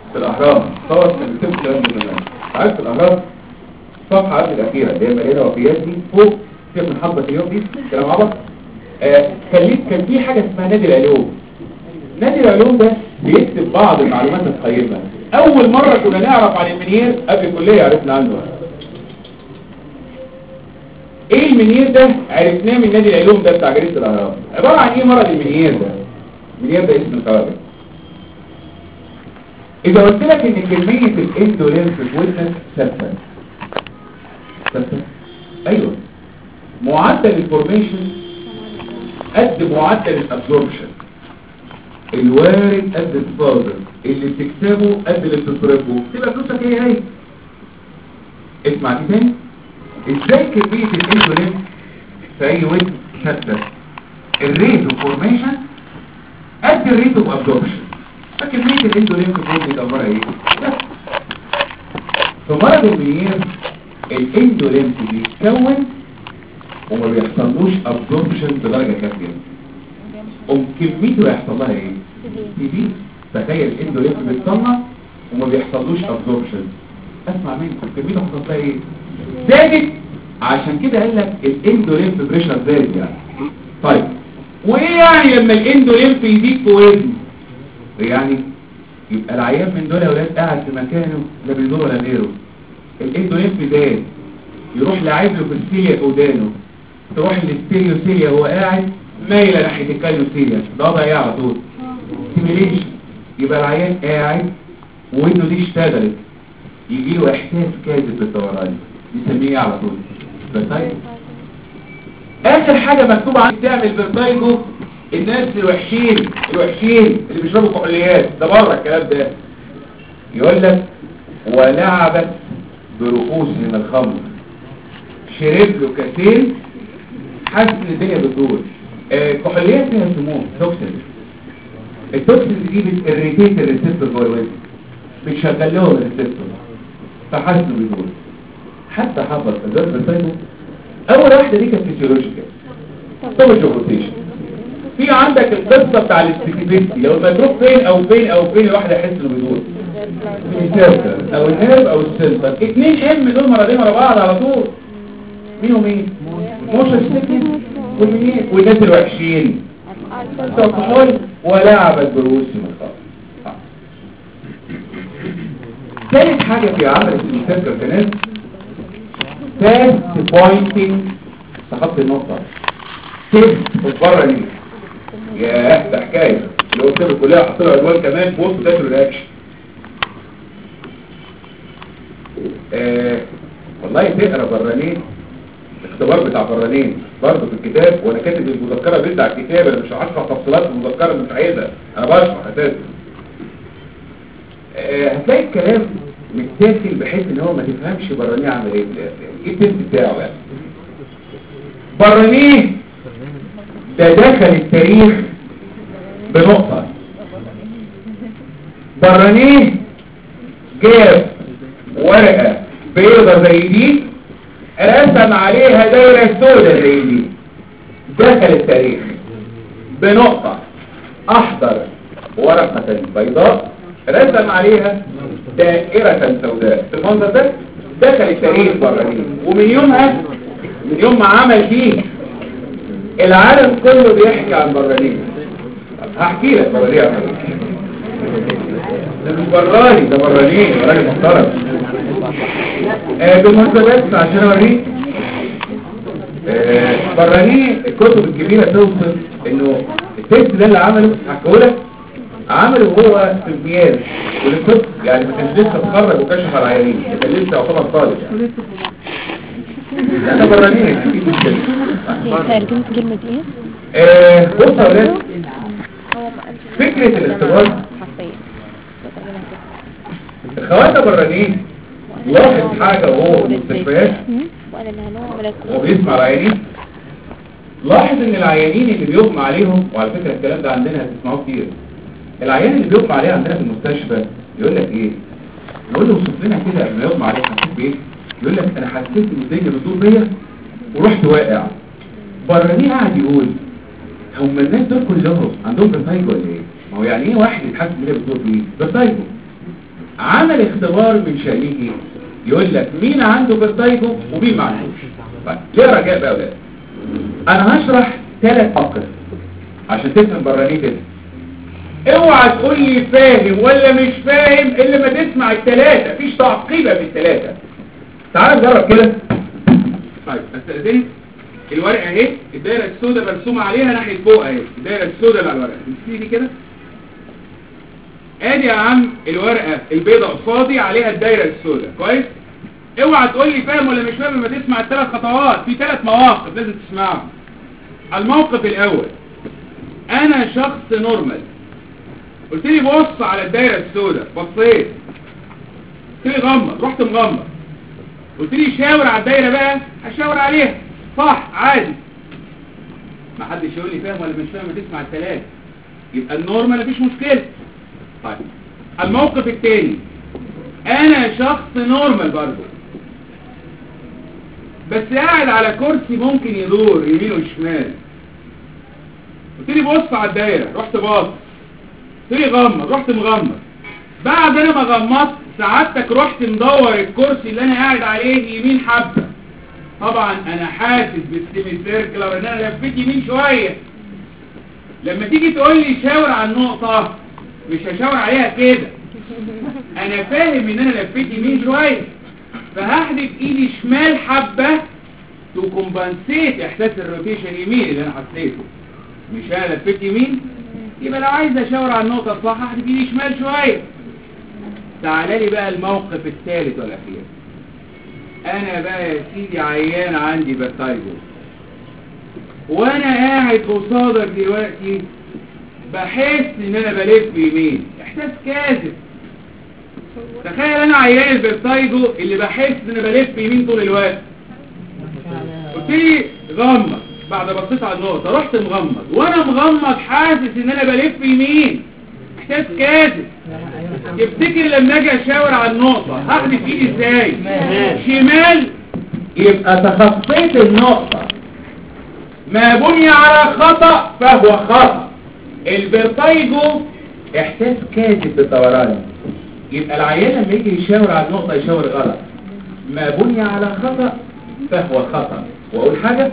في الاهرام صور في الكتاب الكلام ده زمان عارف في الاهرام الصفحه قبل الاخيره اللي هي مليانه وفيات دي فوق كيف من حبه اليوم دي كلام عبط آه كان ليه كان في حاجه اسمها نادي العلوم نادي العلوم ده بيكتب بعض المعلومات القيمه اول مره كنا نعرف عن المنير قبل الكليه عرفنا عنه ايه المنير ده عرفناه من نادي العلوم ده بتاع جريده الاهرام عباره عن ايه مرض المنير ده المنير ده اسم الخواجه اذا قلت لك ان كميه الاندولين في ودنك ثابته ثابته ايوه معدل الفورميشن قد معدل الابزوربشن الوارد قد الصادر اللي بتكسبه قد اللي بتصرفه تبقى فلوسك هي هي اسمع دي تاني ازاي كمية الانسولين في اي وزن ثابته الريت اوف فورميشن قد الريت اوف ابزوربشن فكمية الانسولين في الوزن دي عبارة ايه لا. في مرض المنير الاندولين بيتكون وما بيحصلوش ابزوربشن بدرجة كافية ام كميته هيحصل لها ايه تي بي تخيل الاندولين بيتصنع وما بيحصلوش ابزوربشن اسمع منكم كميته هيحصل لها ايه زادت عشان كده قال لك الاندولين في بريشر زاد يعني طيب وايه يعني لما الاندولين يزيد في وزن يعني يبقى العيان من دول يا ولاد قاعد في مكانه لا بيدور ولا غيره الاندولين زاد يروح لعيب له في السيليا ودانه تروح للستيريوسيليا وهو قاعد مايله ناحيه الكاليوسيليا ده ضيع على طول ستيميليشن يبقى العيان قاعد ودنه دي اشتغلت يجي له احساس كاذب بالدوران نسميه على طول فيرتايجو اخر حاجة مكتوب عنك تعمل فيرتايجو الناس الوحشين الوحشين اللي بيشربوا كحوليات ده بره الكلام ده يقول لك ولعبت برؤوسهم الخمر شرب له كاسين حاسس ان الدنيا بتدور آه، كحوليات فيها سموم توكسين التوكسين دي بتريتيت الريسبتور جوه الوزن بتشغل لهم الريسبتور فحاسس انه بيدور حتى حفظ ازاز بالسايبو اول واحدة دي كانت فيسيولوجيكال تومج روتيشن في عندك القصة بتاع الاستيكيبيستي لو المتروك فين او فين او فين الواحد يحس انه بيدور السيركل او النيرف او السنتر اتنين ام دول مرضين ورا بعض على طول مين ومين موشن سيكنس والمنين والناس الوحشين الكحول ولعبت بروس من الخط ثالث حاجة في عمل السيركل كناس تيست بوينتنج تحط النقطة تيست بره ليه ياه ده حكاية اللي هو الطب كلها حط له عنوان كمان بوست داخل رياكشن آه والله تقرا برانين الاختبار بتاع برانين برضه في الكتاب وانا كاتب المذكره بتاع الكتاب انا مش هشرح تفصيلات المذكره مش عايزها انا بشرح اساسا آه هتلاقي الكلام متاكل بحيث ان هو ما تفهمش برانيه عمل ايه في الاخر ايه التست بتاعه يعني برانيه ده دخل التاريخ بنقطة برانيه جاب ورقة بيضة زي دي رسم عليها دايرة سودة زي دي دخل التاريخ بنقطة احضر ورقة بيضاء رسم عليها دائرة سوداء في المنظر ده دخل التاريخ برانيه ومن يومها من يوم ما عمل دي العالم كله بيحكي عن برانيه هحكي لك برانيه عن ده مش براني ده برانيه ده راجل محترم آه بالمناسبات عشان اوريك آه برانيه الكتب الكبيرة توصل انه التست ده اللي عمله هحكيهولك عمله هو في امتياز وللطب يعني ما كانش لسه اتخرج وكشف على العيانين كان لسه يعتبر طالب يعني انا برانيه اكيد مشكله ترجمة كلمة ايه؟ آه بص يا ولاد هو ما قالش فكرة الاختبار حرفيا بترجمها كده. الخواجه برانيه لاحظ حاجة وهو في المستشفيات وقال ان هنعمل وهو بيسمع العيانين لاحظ ان العيانين اللي بيغمى عليهم وعلى فكرة الكلام ده عندنا هتسمعوه كتير العيان اللي بيغمى عليه عندنا في المستشفى يقول لك ايه يقول له وصف لنا كده قبل ما يغمى عليه حسيت بايه يقول لك انا حسيت ان الدنيا بتدور بيا ورحت واقع برانيه قاعد يقول هم الناس دول كلهم عندهم برتايجو ولا ايه ما هو يعني ايه واحد يتحس ان هي بتدور بيه برتايجو عمل اختبار من شريكه يقول لك مين عنده فيرتايجو ومين ما عندوش طيب ليه رجاء بقى يا ولاد انا هشرح ثلاث موقف عشان تفهم برانيه كده اوعى تقول لي فاهم ولا مش فاهم الا ما تسمع الثلاثه مفيش تعقيبه في الثلاثه تعال نجرب كده طيب استاذنك الورقه اهي الدايره السوداء مرسومه عليها ناحيه فوق اهي الدايره السوداء اللي على الورقه تمسكي دي كده ادي يا عم الورقه البيضاء قصادي عليها الدايره السوداء كويس اوعى تقول لي فاهم ولا مش فاهم لما تسمع الثلاث خطوات في ثلاث مواقف لازم تسمعهم الموقف الاول انا شخص نورمال قلت لي بص على الدايره السوداء بصيت قلت لي غمض رحت مغمض قلت لي شاور على الدايره بقى هشاور عليها صح عادي ما حدش يقول لي فاهم ولا مش فاهم تسمع الثلاث يبقى النورمال مفيش مشكله طيب الموقف الثاني انا شخص نورمال برضه بس قاعد على كرسي ممكن يدور يمين وشمال قلت لي بص على الدايره رحت باص قلت لي غمض رحت مغمض بعد انا ما غمضت سعادتك رحت مدور الكرسي اللي انا قاعد عليه يمين حبه طبعا انا حاسس بالسيمي سيركلر ان انا لفيت يمين شويه لما تيجي تقول لي شاور على النقطه مش هشاور عليها كده انا فاهم ان انا لفيت يمين شويه فهحدف ايدي شمال حبه تو كومبنسيت احساس الروتيشن يمين اللي انا حسيته مش انا لفيت يمين يبقى لو عايز اشاور على النقطه الصح هحدف ايدي شمال شويه تعالى لي بقى الموقف الثالث والاخير انا بقى يا سيدي عيان عندي بتايجو وانا قاعد قصادك دلوقتي بحس ان انا بلف يمين احساس كاذب تخيل انا عيان البرتايجو اللي بحس ان انا بلف يمين طول الوقت قلت لي غمض بعد بصيت على النقطة رحت مغمض وانا مغمض حاسس ان انا بلف يمين احساس كاذب تفتكر لما اجي اشاور على النقطة هحدف ايدي ازاي شمال يبقى تخطيت النقطة ما بني على خطأ فهو خطأ البرتايجو احساس كاذب بالدوران يبقى العيان لما يجي يشاور على النقطة يشاور غلط ما بني على خطأ فهو خطأ واقول حاجة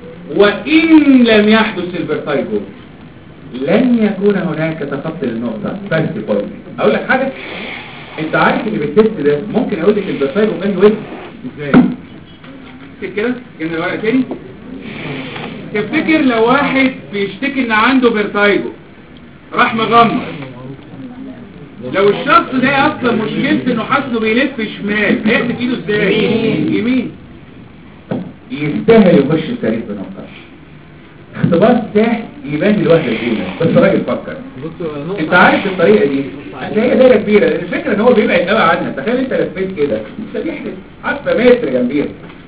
وإن لم يحدث الفيرتايجو لن يكون هناك تخطي للنقطة فانت بوينت اقول لك حاجة انت عارف اللي بالتست ده ممكن اقول لك الفيرتايجو كان وين ازاي تفتكر كده جبنا الورقة تاني تفتكر لو واحد بيشتكي ان عنده فيرتايجو راح مغمض لو الشخص ده اصلا مشكلته انه حاسس انه بيلف شمال هيحدف ايده ازاي يمين يستاهل يخش التاريخ بنقطة اختبار سهل يبان الوهلة الاولى بس الراجل فكر انت عارف الطريقة دي هتلاقيها دايرة كبيرة لان الفكرة ان هو بيبعد قوي عنها تخيل انت لفيت كده انت بيحدث حتى متر جنبيها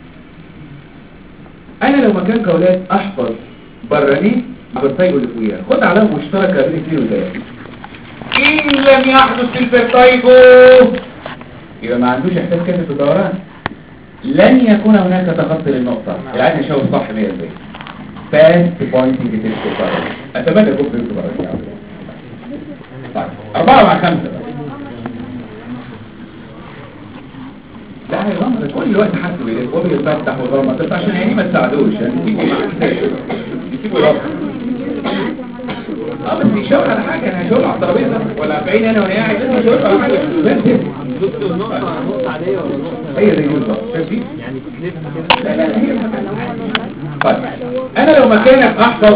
انا لو مكان كولاد احفظ برانيه بالطيب اللي فوقيها خد علامة مشتركة بين اثنين وثلاثة ان لم يحدث الفيرتايجو يبقى ما عندوش احساس كده في الدوران لن يكون هناك تخطي للنقطة العين يشاور صح 100% فاست بوينتنج تيست اتمنى يكون في الدوران طيب أربعة مع خمسة بقى. لا هي غمضة كل الوقت حاسه بيلف وبيفتح وغمض بس عشان عيني ما تساعدوش يعني يسيبوا رابط اه بس يشاور على حاجة انا هشاور على الترابيزة ولا في عيني انا وانا قاعد لازم اشاور على حاجة بس دكتور نقطة نقطة عادية ولا نقطة هي زي بالظبط شايفين يعني بتلف كده لا لا لا، هي طيب انا لو مكانك احفظ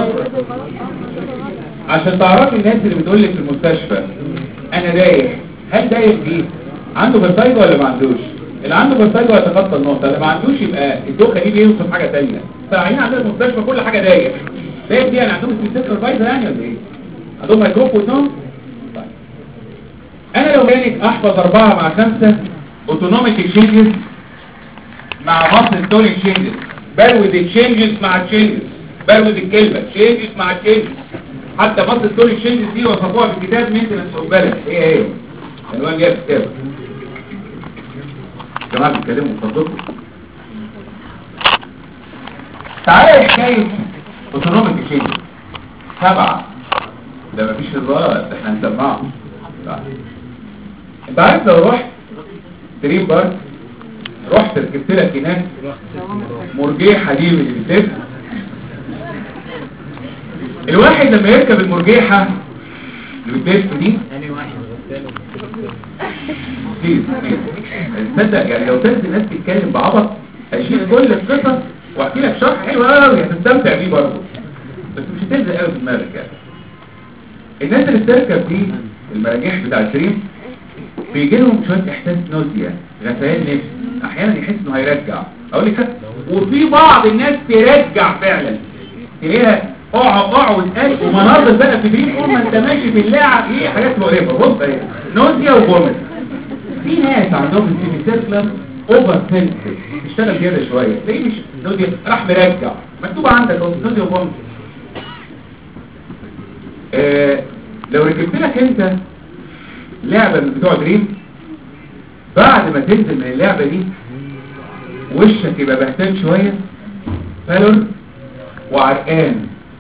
عشان تعرفي الناس اللي بتقول لك في المستشفى انا دايخ هل دايخ دي عنده فيرتايجو ولا ما عندوش اللي عنده فيرتايجو هيتخطى النقطه اللي ما عندوش يبقى الدوخه دي بيوصف حاجه ثانيه فعينين عندنا في المستشفى كل حاجه دايخ دايخ دي يعني عندهم سيستم فايزر يعني ولا ايه عندهم ميكروب وتنوم طيب انا لو كانك احفظ أربعة مع خمسة اوتونوميك تشينجز مع مصر تونيك تشينجز بروز التشينجز مع التشينجز بروز الكلمة تشينجز مع التشينجز حتى مصر تونيك تشينجز دي وصفوها في كتاب مينتنس اوف بالانس ايه ايه عنوان جاي في الكتاب جماعة بيتكلموا اتفضلوا تعالى حكاية اوتونوميك تشينجز سبعة ده مفيش هزار ده احنا هنسمعه طيب. انت عارف لو رحت دريم بارك رحت ركبت لك هناك مرجيحة دي من اللي بتلف الواحد لما يركب المرجيحة اللي بتلف دي يعني واحد غساله كتير كتير تصدق يعني لو تنزل الناس تتكلم بعبط هشيل كل القصص واحكي لك شرح حلو قوي هتستمتع بيه برضه بس مش هتلزق قوي في دماغك يعني الناس اللي بتركب دي المراجيح بتاع التريم بيجي لهم شويه احساس نوزيا غثيان نفس احيانا يحس انه هيرجع اقول لك وفي بعض الناس ترجع فعلا تلاقيها اقع اقع وتقال ومناظر بقى في دريم طول ما انت ماشي في اللاعب ايه حاجات مقرفه بص اهي نوزيا وفومت في ناس عندهم السيميسيركلم اوفر سنسيتيف تشتغل كده شويه تلاقيه مش نوزيا راح مرجع مكتوب عندك اهو نوزيا وفومت آه لو ركبت لك انت لعبة من بتوع دريم بعد ما تنزل من اللعبة دي وشك يبقى بهتان شوية فالور وعرقان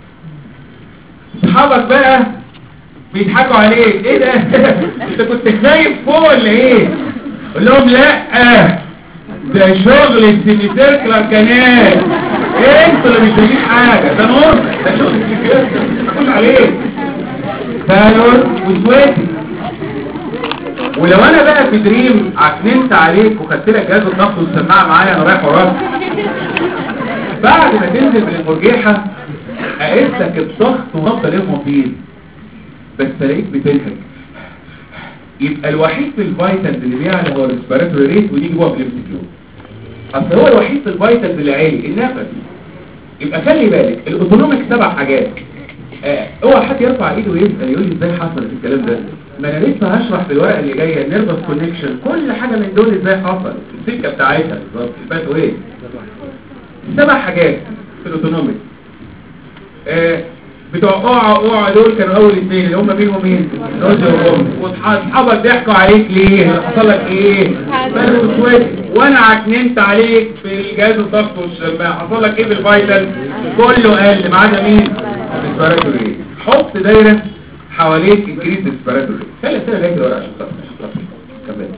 اصحابك بقى بيضحكوا عليك ايه ده انت كنت خايف فوق ولا ايه قول لهم لا ده شغل السيميسيركلر كانال انتوا اللي مش شايفين حاجه ده نور ده شغل السيميسيركلر ما عليك فالور وسويتي ولو انا بقى في دريم عكننت عليك وخدت لك جهاز الضغط والسماعه معايا انا رايح وراك بعد ما تنزل من المرجيحه اقيس لك الضغط ونبض الهيموفيل بس الاقيك بتنهج يبقى الوحيد في الفيتامز اللي بيعلى هو الريسبيراتوري ريت ودي جوه في الامسكيو اصل هو الوحيد في الفيتامز اللي عالي النفس يبقى خلي بالك الاوتونوميك سبع حاجات آه، اوعى حد يرفع ايده ويسال يقول لي ازاي حصلت الكلام ده ما انا لسه هشرح في الورقه اللي جايه النيرفس كونكشن كل حاجه من دول ازاي حصل السكه بتاعتها بالظبط الباث ايه سبع حاجات في الاوتونوميك آه، بتوع اوعى اوعى دول كانوا اول اثنين اللي هم مين ومين روجر وهم واصحابك ضحكوا عليك ليه حصل لك ايه بس كويس وانا عكننت عليك في الجهاز الضغط والشماعه حصل لك ايه بالفيتال كله قل ما عدا مين الاسبيراتوري حط دايره حواليك الجريد الاسبيراتوري خلي السنه جايه ورا عشان خاطر عشان خاطر كمل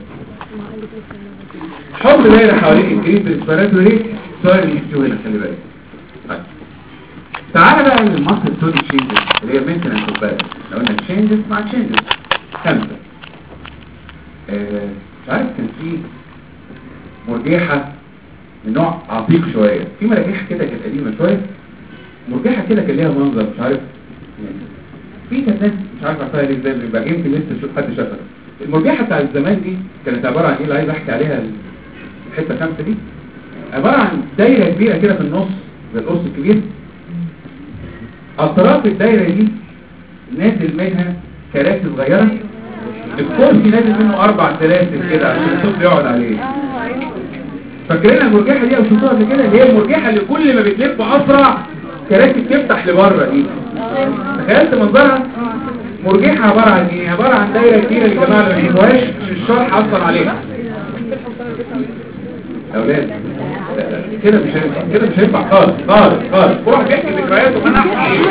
حط دايره حواليك الجريد الاسبيراتوري سؤال اللي يجي هنا خلي بالك طيب. تعالى بقى للمصل توني تشينجز اللي هي مينتنس اوف بالانس لو قلنا تشينجز مع تشينجز خمسه آه، مش عارف كان في مرجيحه من نوع عتيق شويه في مراجيح كده كانت قديمه شويه مرجحة كده كان ليها منظر مش عارف يعني في كانت ناس مش عارف عارفها ليه ازاي بيبقى يمكن لسه تشوف حد شافها المرجحة بتاع الزمان دي كانت عبارة عن ايه اللي عايز احكي عليها الحتة خمسة دي عبارة عن دايرة كبيرة كده في النص زي القرص الكبير اطراف الدايرة دي نازل منها كراسي صغيرة الكرسي نازل منه اربع سلاسل كده عشان الطفل يقعد عليه فاكرين المرجحة دي او شفتوها قبل كده اللي هي المرجحة اللي كل ما بتلف اسرع كراسي بتفتح لبره دي تخيلت منظرها مرجحة عبارة عن ايه عبارة عن دايرة كبيرة يا جماعة ما بيشوفوهاش مش الشرح اصلا عليها يا اولاد لا، لا، كده مش هينفع كده مش هينفع خالص خالص خالص روح بيحكي ذكرياته ما نحكي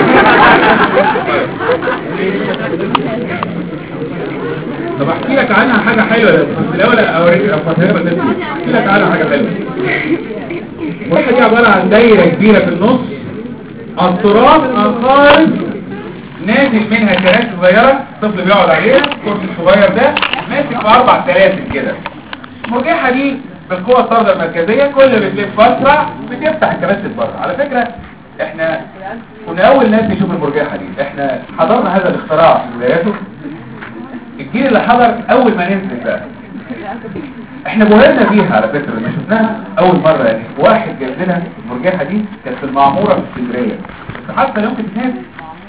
طب احكي لك عنها حاجة حلوة بس في الاول اوريك افهمها بس احكي لك عنها حاجة حلوة الواحد دي عبارة عن دايرة كبيرة في النص التراب خالص نازل منها كراسي صغيرة الطفل بيقعد عليها الكرسي الصغير ده ماسك في اربع سلاسل كده المرجحة دي بالقوة الطاردة المركزية كل ما بتلف اسرع بتفتح الكراسي بره على فكرة احنا كنا اول ناس نشوف المرجحة دي احنا حضرنا هذا الاختراع في بداياته الجيل اللي حضر اول ما ننزل بقى احنا بوهرنا بيها على فكرة لما شفناها اول مرة يعني واحد جاب لنا المرجحة دي كانت في المعمورة في اسكندرية بس حتى لو كنت هناك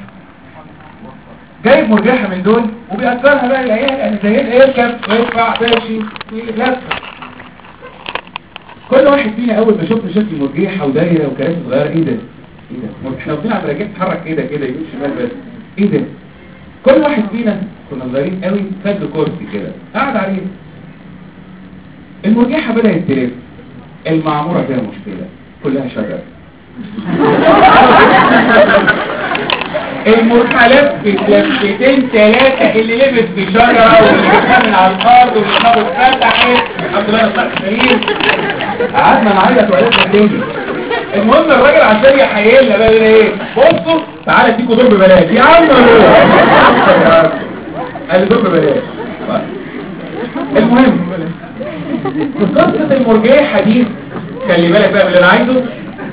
جايب مرجحة من دول وبيأثرها بقى العيال يعني زي يركب ويدفع ماشي يلف كل واحد فينا اول ما شفنا شكل مرجحة ودايرة وكراسي صغيرة ايه ده ايه ده احنا واقفين على مراجيح تتحرك كده كده يمين شمال بس ايه ده كل واحد فينا كنا صغيرين قوي خد له كرسي كده قعد عليه المرجحة بدأت تلف المعمورة فيها مشكلة كلها شجر المرحلات في لفتين ثلاثة اللي لبس بشجرة واللي كان من على الأرض واللي دماغه اتفتحت الحمد لله أنا طلعت سليم قعدنا نعيط وعيطنا تاني المهم الراجل عشان يحيلنا بقى يقول ايه بصوا تعالى اديكوا دور ببلاش يا عم روح. قال لي دور ببلاش المهم قصة المرجيحة دي خلي بالك بقى من اللي انا عايزه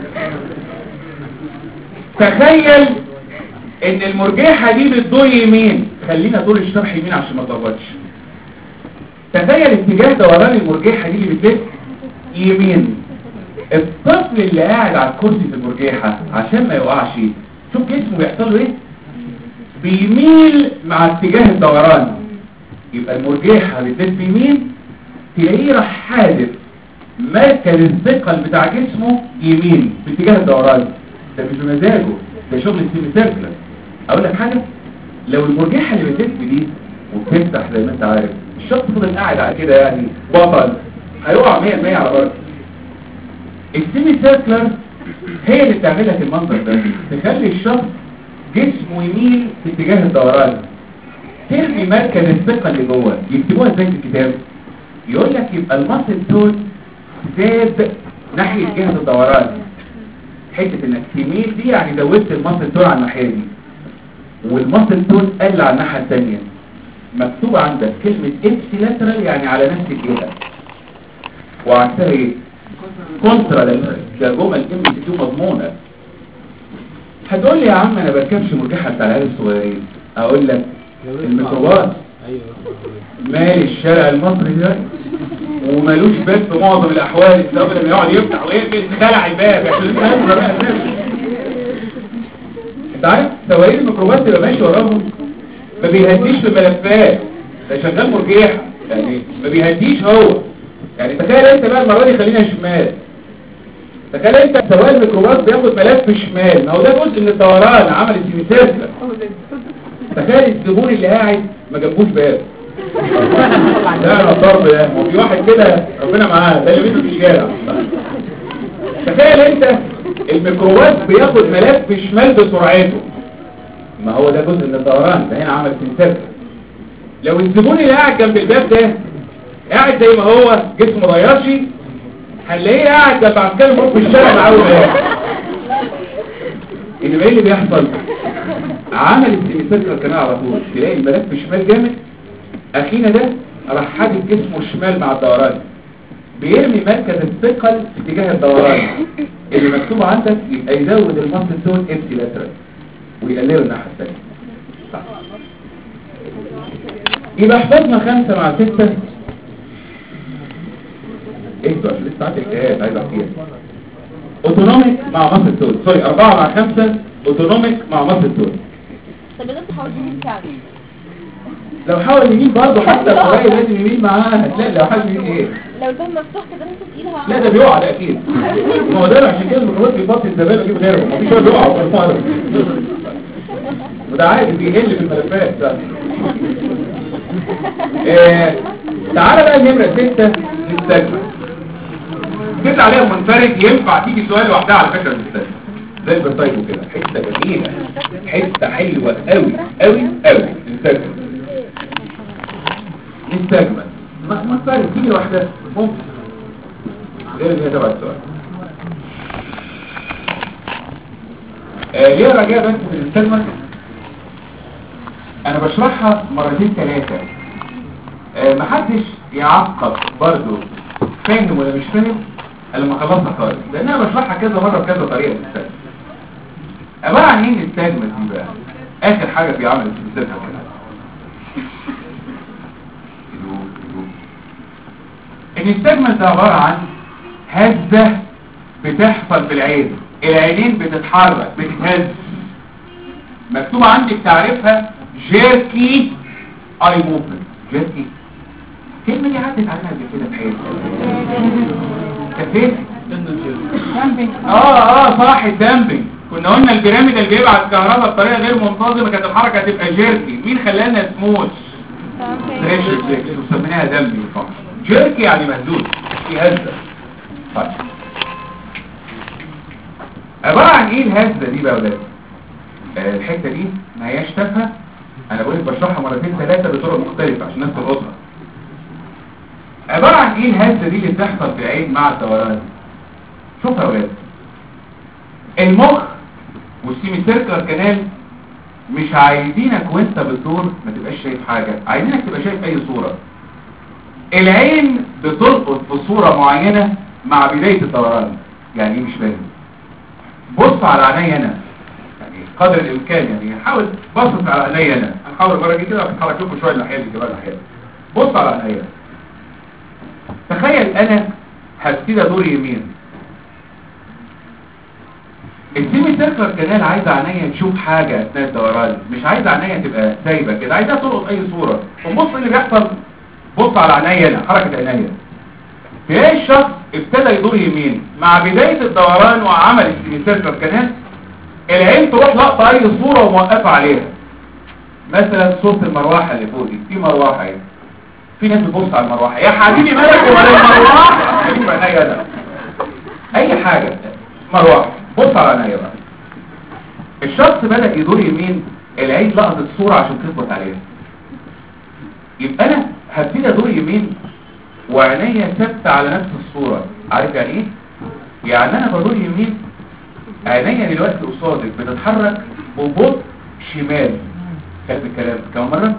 تخيل ان المرجيحة دي بتدور يمين خلينا طول الشرح يمين عشان ما تلخبطش تخيل اتجاه دوران المرجيحة دي اللي بتلف يمين الطفل اللي قاعد على الكرسي في المرجيحة عشان ما يقعش شوف جسمه بيحصل له ايه بيميل مع اتجاه الدوران يبقى المرجيحة بتلف يمين تلاقيه راح حادث مركز الثقل بتاع جسمه يمين في اتجاه الدوران ده مش بمزاجه ده شغل السيمي سيركلر اقول لك حاجه لو المرجحه اللي بتلف دي وبتفتح زي ما انت عارف الشخص فضل قاعد على كده يعني بطل هيقع 100% على الارض السيمي سيركلر هي اللي بتعمل لك المنظر ده تخلي الشخص جسمه يميل في اتجاه الدوران ترمي مركز الثقه اللي جوه يكتبوها ازاي في الكتاب يقول لك يبقى المصل تون زاد ناحيه جهه الدوران حته انك تميل دي يعني زودت المصل تون على الناحيه دي والمصل تون قل على الناحيه الثانيه مكتوب عندك كلمه ابسي لاترال يعني على نفس الجهه وعكسها ايه كونترا لاترال ده جمل ام سي كيو مضمونه هتقول لي يا عم انا بركبش مرجحه بتاع العيال الصغيرين اقول لك الميكروباص ايوه مالي الشارع المصري ده ومالوش باب في معظم الاحوال السبب لما يقعد يفتح ويقفل خلع الباب عشان يفهم بقى الناس. انت عارف سواقين الميكروباص اللي ماشي وراهم ما بيهديش في الملفات ده شغال مرجيحه يعني ما بيهديش هو يعني تخيل انت بقى المره دي خلينا شمال تخيل انت سواق الميكروباص بياخد ملف شمال ما هو ده جزء من الدوران عمل السيميسيركلر تخيل الزبون اللي قاعد ما جابوش باب ده انا الضرب ده هو في واحد كده ربنا معاه ده اللي بيته في الشارع تخيل انت الميكروباص بياخد ملف شمال بسرعته ما هو ده جزء من الدوران ده هنا عمل سنسر لو الزبون اللي قاعد جنب الباب ده قاعد زي ما هو جسمه ضياشي هنلاقيه قاعد جنب عسكري مروح في الشارع معاه باب اللي ايه اللي بيحصل عمل السيميسيركل كمان على طول تلاقي الملف شمال جامد اخينا ده راح حادث جسمه الشمال مع الدوران بيرمي مركز الثقل في اتجاه الدوران اللي مكتوب عندك يبقى يزود المصل تون ابسي لاترال ويقلله الناحيه الثانيه صح. يبقى حفظنا خمسة مع ستة اهدوا عشان لسه عندي الكيات عايز احكيها اوتونوميك مع مصل تون سوري اربعة مع خمسة اوتونوميك مع مصل تون طب لازم تحاول تجيب ساعة لو حاول يمين برضه حتى القريب لازم يمين معاه هتلاقي لو حاول يمين ايه لو الباب مفتوح كده انت تقيلها لا ده بيقع ده اكيد ما هو ده عشان كده الميكروبات بيبطل الزباله يجيب غيرهم مفيش واحد بيقع في المره وده عادي بيقل في الملفات ده آه، تعالى بقى النمره 6 للسجن كده عليها منفرد ينفع تيجي سؤال لوحدها على فكره للسجن زي البرتايب وكده حته جميله حته حلوه قوي قوي قوي للسجن للسجن منفرد تيجي لوحدها ممكن غير اللي هي تبع السؤال آه، ليه رجاء بس في السلمة انا بشرحها مرتين ثلاثة آه، محدش يعقب برضو فاهم ولا مش فاهم الا لما خلصنا خالص لان انا بشرحها كذا مرة بكذا طريقة في السلمة عبارة عن ايه السلمة دي بقى اخر حاجة في عمل السلمة كده ان السيجمنت ده عبارة عن هزة بتحصل في العين العينين بتتحرك بتتهز مكتوب عندك تعريفها جيركي اي موفمنت جيركي الكلمة دي عدت عنها قبل كده في حياتي كفيت اه اه صح الدمبنج كنا قلنا البيراميد اللي بيبعت كهرباء بطريقه غير منتظمه كانت الحركه هتبقى جيركي مين خلانا سموث فريش ريفلكس وسميناها دمبنج فقط جيركي يعني مهزوز في هزه طيب عباره عن ايه الهزه دي بقى يا ولاد آه، الحته دي ما هياش تافهه انا بقول لك بشرحها مرتين ثلاثه بطرق مختلفه عشان الناس تلقطها عباره عن ايه الهزه دي اللي بتحصل في العين مع الدوران شوفها يا ولاد المخ والسيمي سيركلر كانال مش عايزينك وانت بتدور ما تبقاش شايف حاجه عايزينك تبقى شايف اي صوره العين بتلقط في صوره معينه مع بدايه الدوران يعني ايه مش فاهم بص على عيني انا يعني قدر الامكان يعني حاول بص على عيني انا هنحاول المره دي كده هتحرك لكم شويه الناحيه دي كمان الناحيه دي. بص على عيني انا تخيل انا هبتدي ادور يمين السيمي سيركلر كانال عايزه عينيا تشوف حاجه اثناء الدوران مش عايزه عينيا تبقى سايبه كده عايزاها تلقط اي صوره وبص اللي بيحصل بص على عينيا انا حركه عينيا تلاقي الشخص ابتدى يدور يمين مع بدايه الدوران وعمل السيمي سيركلر كانال العين تروح لقطه اي صوره وموقفه عليها مثلا صوره المروحه اللي فوق دي في مروحه اهي في ناس بتبص على المروحه يا حبيبي مالك ولا المروحه حبيبي عينيا ده اي حاجه مروحه بص على عينيا بقى الشخص بدأ يدور يمين العين لقطت الصورة عشان تثبت عليها يبقى انا هبتدي ادور يمين وعينيا ثابته على نفس الصورة عارف يعني ايه يعني انا بدور يمين عينيا دلوقتي قصادك بتتحرك ببطء شمال كلب الكلام كمان مرة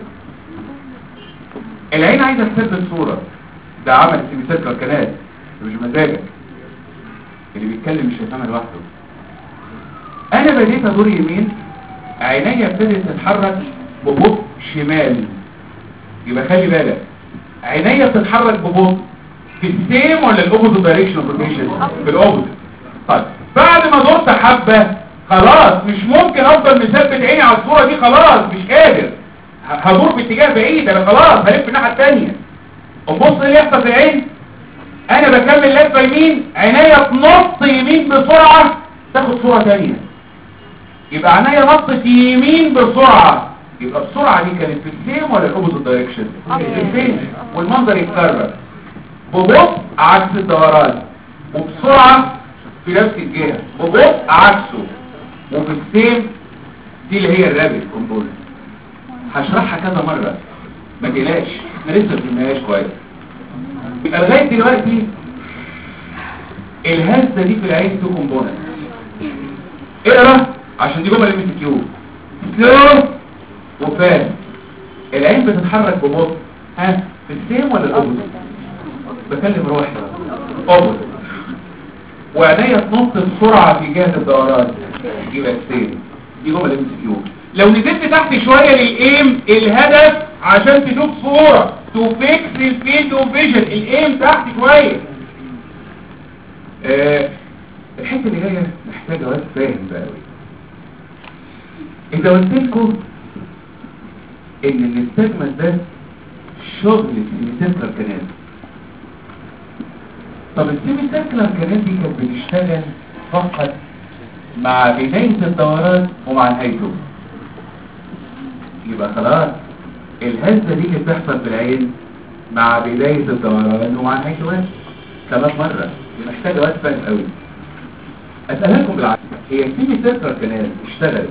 العين عايزة تثبت صورة ده عمل سيميسيركل كنال مش مزاجك اللي بيتكلم مش هيفهمها لوحده انا بديت ادور يمين عينيا ابتدت تتحرك ببطء شمال يبقى خلي بالك عينيا بتتحرك ببطء في السيم ولا الاوبوزيت دايركشن اوف روتيشن في الاوبوزيت طيب بعد ما دورت حبه خلاص مش ممكن افضل مثبت عيني على الصوره دي خلاص مش قادر ه- هدور باتجاه بعيد انا خلاص هلف الناحيه الثانيه وبص اللي يحصل في العين انا بكمل لفه يمين عينيا تنط يمين بسرعه تاخد صوره ثانيه يبقى عينيا نطت يمين بسرعه يبقى السرعه دي كانت في السيم ولا الاوبوزيت دايركشن في السيم والمنظر يتكرر ببطء عكس الدوران وبسرعه في نفس الجهه ببطء عكسه وفي السيم دي اللي هي الرابط كومبوننت هشرحها كذا مره ما تقلقش احنا لسه ما فهمناهاش كويس يبقى لغايه دلوقتي الهزه دي في العين تو كومبوننت اقرا عشان دي جمله ام سي كيو سلو وفاست العين بتتحرك ببطء ها في السيم ولا الاوبوزيت بكلم روحي اوبوزيت وعينيا تنط بسرعه في جهه الدوران يبقى السيم دي جمله ام سي كيو لو نزلت تحت شويه للايم الهدف عشان تشوف صوره تو فيكس الفيلد اوف فيجن الايم تحت شويه آه، الحته اللي جايه محتاجه وقت فاهم بقى قوي اذا قلت لكم ان الاستجمنت ده شغل السيميسيركلر كانال طب السيميسيركلر كانال دي كانت بتشتغل فقط مع بداية الدوران ومع نهايته يبقى خلاص الهزة دي اللي بتحصل في العين مع بداية الدوران ومع نهايته بس كمان مرة دي محتاجة وقت فاهم قوي اسألها لكم بالعكس هي السيميسيركلر كانال اشتغلت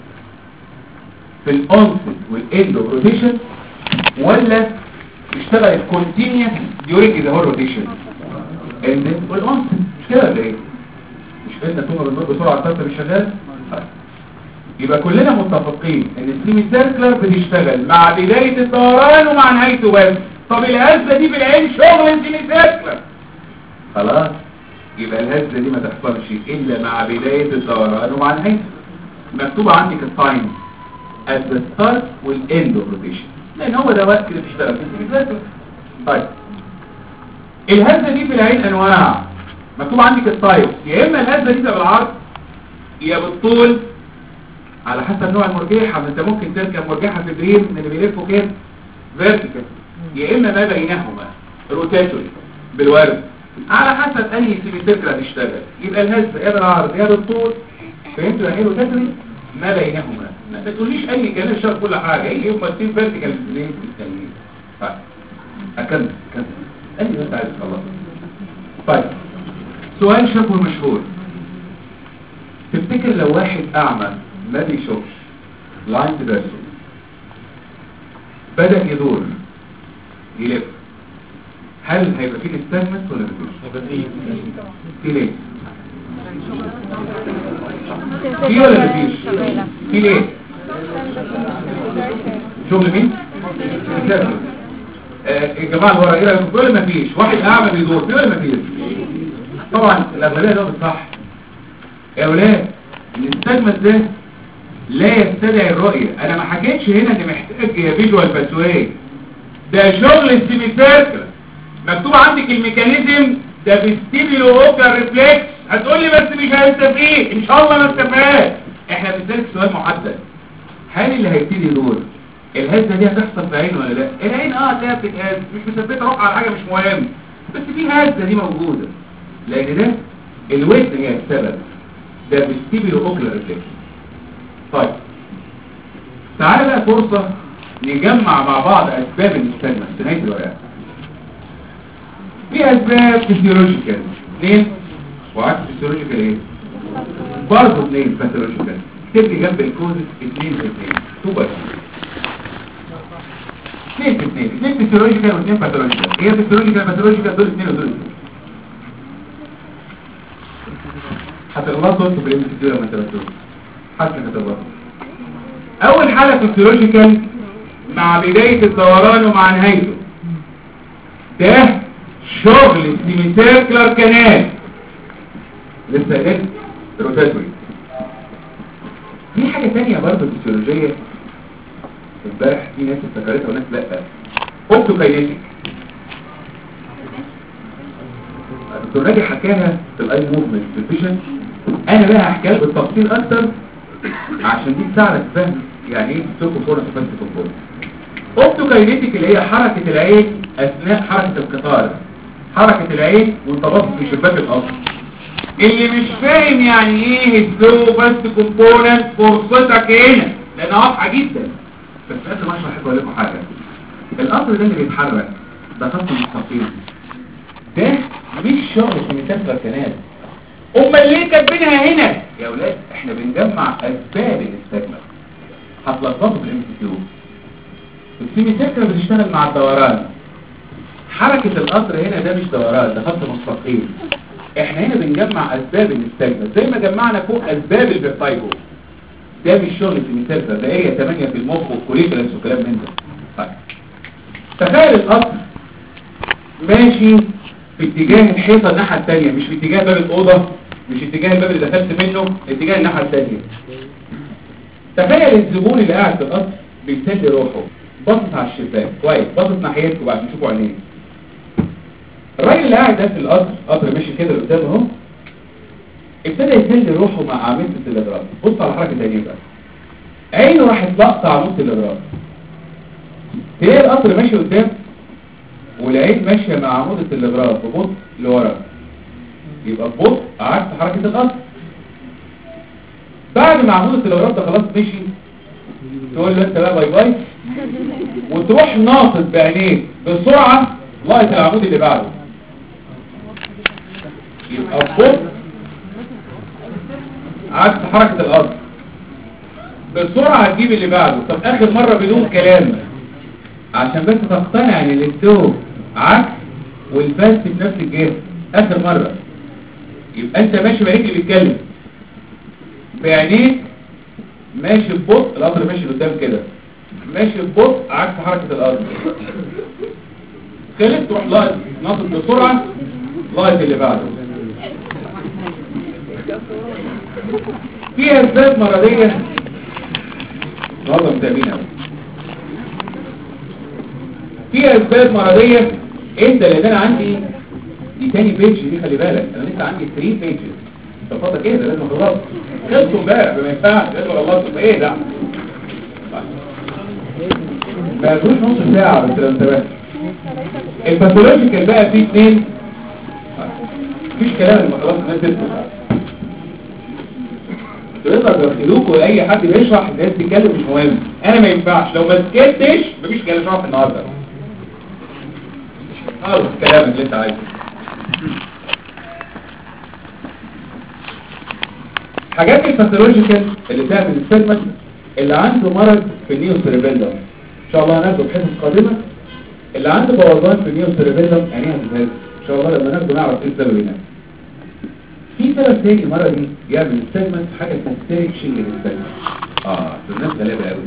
في الاونست والاند روتيشن ولا اشتغلت كونتينيوس ديورينج ذا هول روتيشن اند والاونست مش كده ولا ايه مش قلنا ثم بنمر بسرعه الطاقه مش شغال طيب. يبقى كلنا متفقين ان السيمي سيركلر بتشتغل مع بدايه الدوران ومع نهايته بس طب الهزه دي في العين شغل السيمي سيركلر خلاص يبقى الهزه دي ما تحصلش الا مع بدايه الدوران ومع نهايته مكتوب عندك التايم at the start والend of rotation لان هو ده وقت اللي بتشتغل فيه السيمي سيركلر طيب الهزه دي في العين انواع مكتوب عندك التايب يا اما الهزه دي تبقى بالعرض يا بالطول على حسب نوع المرجحه ما انت ممكن تركب مرجحه في بريم من اللي بيلفوا كده فيرتيكال يا اما ما بينهما روتاتوري بالورد على حسب انهي سيميتركل هتشتغل يبقى الهزه يا بالعرض يا بالطول فهمتوا يعني ايه روتاتوري ما بينهما ما تقوليش اي كلام شرط كل حاجه ايه هم التيم فيرتيكال بريم التانيين طيب اكمل اكمل انت انت عايز خلاص طيب سؤال شبه مشهور تفتكر لو واحد اعمى ما بيشوفش لاين بيرسون بدأ يدور يلف هل هيبقى فيه استجمنت ولا مفيش؟ في ليه؟ في ولا مفيش؟ في ليه؟ شغل مين؟ الكاتب. آه، الجماعة اللي ورا ايه رأيكم؟ في ولا مفيش؟ واحد قاعد بيدور في ولا مفيش؟ طبعا الأغلبية ده صح يا أولاد الاستجمنت ده لا يستدعي الرؤية انا ما حكيتش هنا ان محتاج يا فيجوال باسواي ده شغل السيميسيركل مكتوب عندك الميكانيزم ده فيستيبيلو اوكر ريفلكس هتقول لي بس مش هنستفيد ان شاء الله ما استفاد احنا بنسالك سؤال محدد هل اللي هيبتدي يدور الهزه دي هتحصل في عينه ولا لا العين اه هتلاقيها بتتهز مش مثبته روح على حاجه مش مهم بس في هزه دي موجوده لان ده الوزن هي السبب ده فيستيبيلو اوكر ريفلكس طيب تعالى بقى فرصة نجمع مع بعض أسباب الاستجمة في نهاية الورقة في أسباب فيسيولوجيكال اثنين وعكس فيسيولوجيكال ايه؟ برضه اثنين باثولوجيكال تبقي جنب الكوزس اثنين في اثنين تو بس اثنين في اثنين اثنين فيسيولوجيكال واثنين باثولوجيكال هي فيسيولوجيكال باثولوجيكال دول اثنين ودول اثنين هتغلطوا انتوا في الام سي لما تبقوا حسن كتبها اول حالة فيسيولوجيكال مع بداية الدوران ومع نهايته ده شغل السيميسيركلر كانال لسه قلت روتاتوري في حاجة تانية برضه فيسيولوجية امبارح في ناس افتكرتها وناس لا اوبتوكاينيتيك الدكتور ناجي حكاها في الاي موفمنت في الفيجن انا بقى هحكيها بالتفصيل اكتر عشان دي تساعدك فهم يعني ايه سوكو فورس فاست كومبورت اوبتوكاينيتيك اللي هي حركة العين اثناء حركة القطار حركة العين وانت باصص في شباك القصر اللي مش فاهم يعني ايه السلو فاست كومبوننت فرصتك هنا لانها واضحة جدا بس قبل ما اشرح اقول لكم حاجة القطر ده اللي بيتحرك ده خط مستقيم ده مش شغل في مسافة كنال امال ليه كاتبينها هنا يا اولاد احنا بنجمع اسباب الاستجمة هتلخبطوا في الام سي كيو السيميسيركل بتشتغل مع الدوران حركة القطر هنا ده مش دوران ده خط مستقيم احنا هنا بنجمع اسباب الاستجمة زي ما جمعنا فوق اسباب الفيرتايجو ده مش شغل السيميسيركل ده اريا 8 في المخ والكوليكولاس وكلام من ده طيب تخيل القطر ماشي في اتجاه الحيطة الناحية الثانية مش في اتجاه باب الأوضة مش اتجاه الباب اللي دخلت منه اتجاه الناحية الثانية تخيل الزبون اللي قاعد في القصر بيسد روحه باصص على الشباك كويس باصص ناحيتكم بعد ما تشوفوا عينيه الراجل اللي قاعد ده في القصر قطر ماشي كده قدامه اهو ابتدى يسد روحه مع عمود التلغراف بص على حركة تانية بقى عينه راحت لقطة عمود التلغراف تلاقي القطر ماشي قدام والعين ماشية مع عمود التلغراف ببطء لورا يبقى ببطء عكس حركة القطر بعد ما عمود التلغراف ده خلاص مشي تقول له انت بقى باي باي وتروح ناطط بعينيك بسرعة لغاية العمود اللي بعده يبقى ببطء عكس حركة القطر بسرعة هتجيب اللي بعده طب اخر مرة بدون كلام عشان بس تقتنع ان الاستو عكس والبس في نفس الجهة اخر مرة يبقى انت ماشي بعيد اللي بيتكلم بعينيك ماشي ببطء القطر ماشي قدام كده ماشي ببطء عكس حركة الارض خلت تروح لايت ناطط بسرعة لايت اللي بعده في اسباب مرضية النهارده متابعين قوي في اسباب مرضية انت لان انا عندي دي تاني بيج دي خلي بالك انا لسه عندي 3 بيجز تفضل كده لازم اخلص خلصوا امبارح ما ينفعش لازم اخلص ايه ده ما يجوش نص ساعة بس لو انتبهت الباثولوجيكال بقى فيه اثنين مفيش كلام لما خلاص الناس تدخل تقدر يرسلوك واي حد بيشرح الناس تتكلم مش مهم انا ما ينفعش لو ما سكتش مفيش كلام شرح النهارده خلاص الكلام اللي انت عايزه حاجات الباثولوجيكال اللي تعمل السيجمنت اللي عنده مرض في النيو سيربيلم ان شاء الله هناخده في حصص قادمه اللي عنده بوظان في النيو سيربيلم يعني هتتهز ان شاء الله لما ناخده نعرف ايه السبب هناك في سبب تاني مرضي يعمل السيجمنت حاجه اسمها ستيريكشن للسيجمنت اه الناس غلابه قوي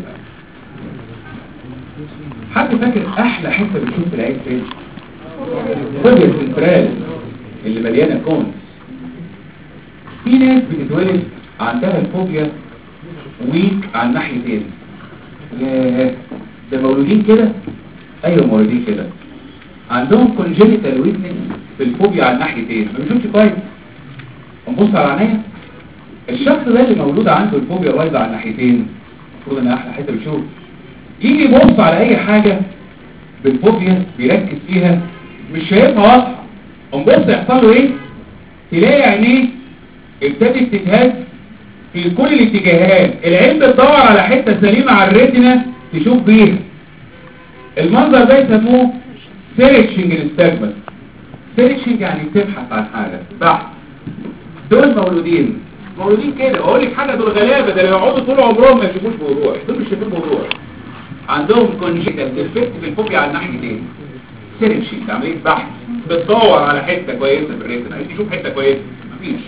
حد فاكر احلى حته بتشوف في العين فين فوبيا السنترال اللي مليانه كونز في ناس بتتولد عندها الفوبيا ويك على الناحيتين ياه، ده مولودين كده ايوه مولودين كده عندهم كونجينيتال ويكنس في الفوبيا على الناحيتين ما بيشوفش كويس نبص على عينيه الشخص ده اللي مولود عنده الفوبيا بايظه على الناحيتين المفروض ان احلى حته بيشوف يجي يبص على اي حاجه بالفوبيا بيركز فيها مش شايفها واضحه نبص يحصل له ايه تلاقي عينيه ابتدت تتهز في كل الاتجاهات العين بتدور على حته سليمه على الريتنا تشوف بيها المنظر ده يسموه سيركشنج انستجمنت سيركشنج يعني تبحث عن حاجه بحث دول مولودين مولودين كده اقول لك حاجه دول غلابه ده لو يقعدوا طول عمرهم ما يشوفوش بوضوح دول مش شايفين بوضوح عندهم كونجيتال ديفكت في الفوبيا على الناحيتين سيركشنج عمليه بحث بتدور على حته كويسه في الريتنا عايز تشوف حته كويسه مفيش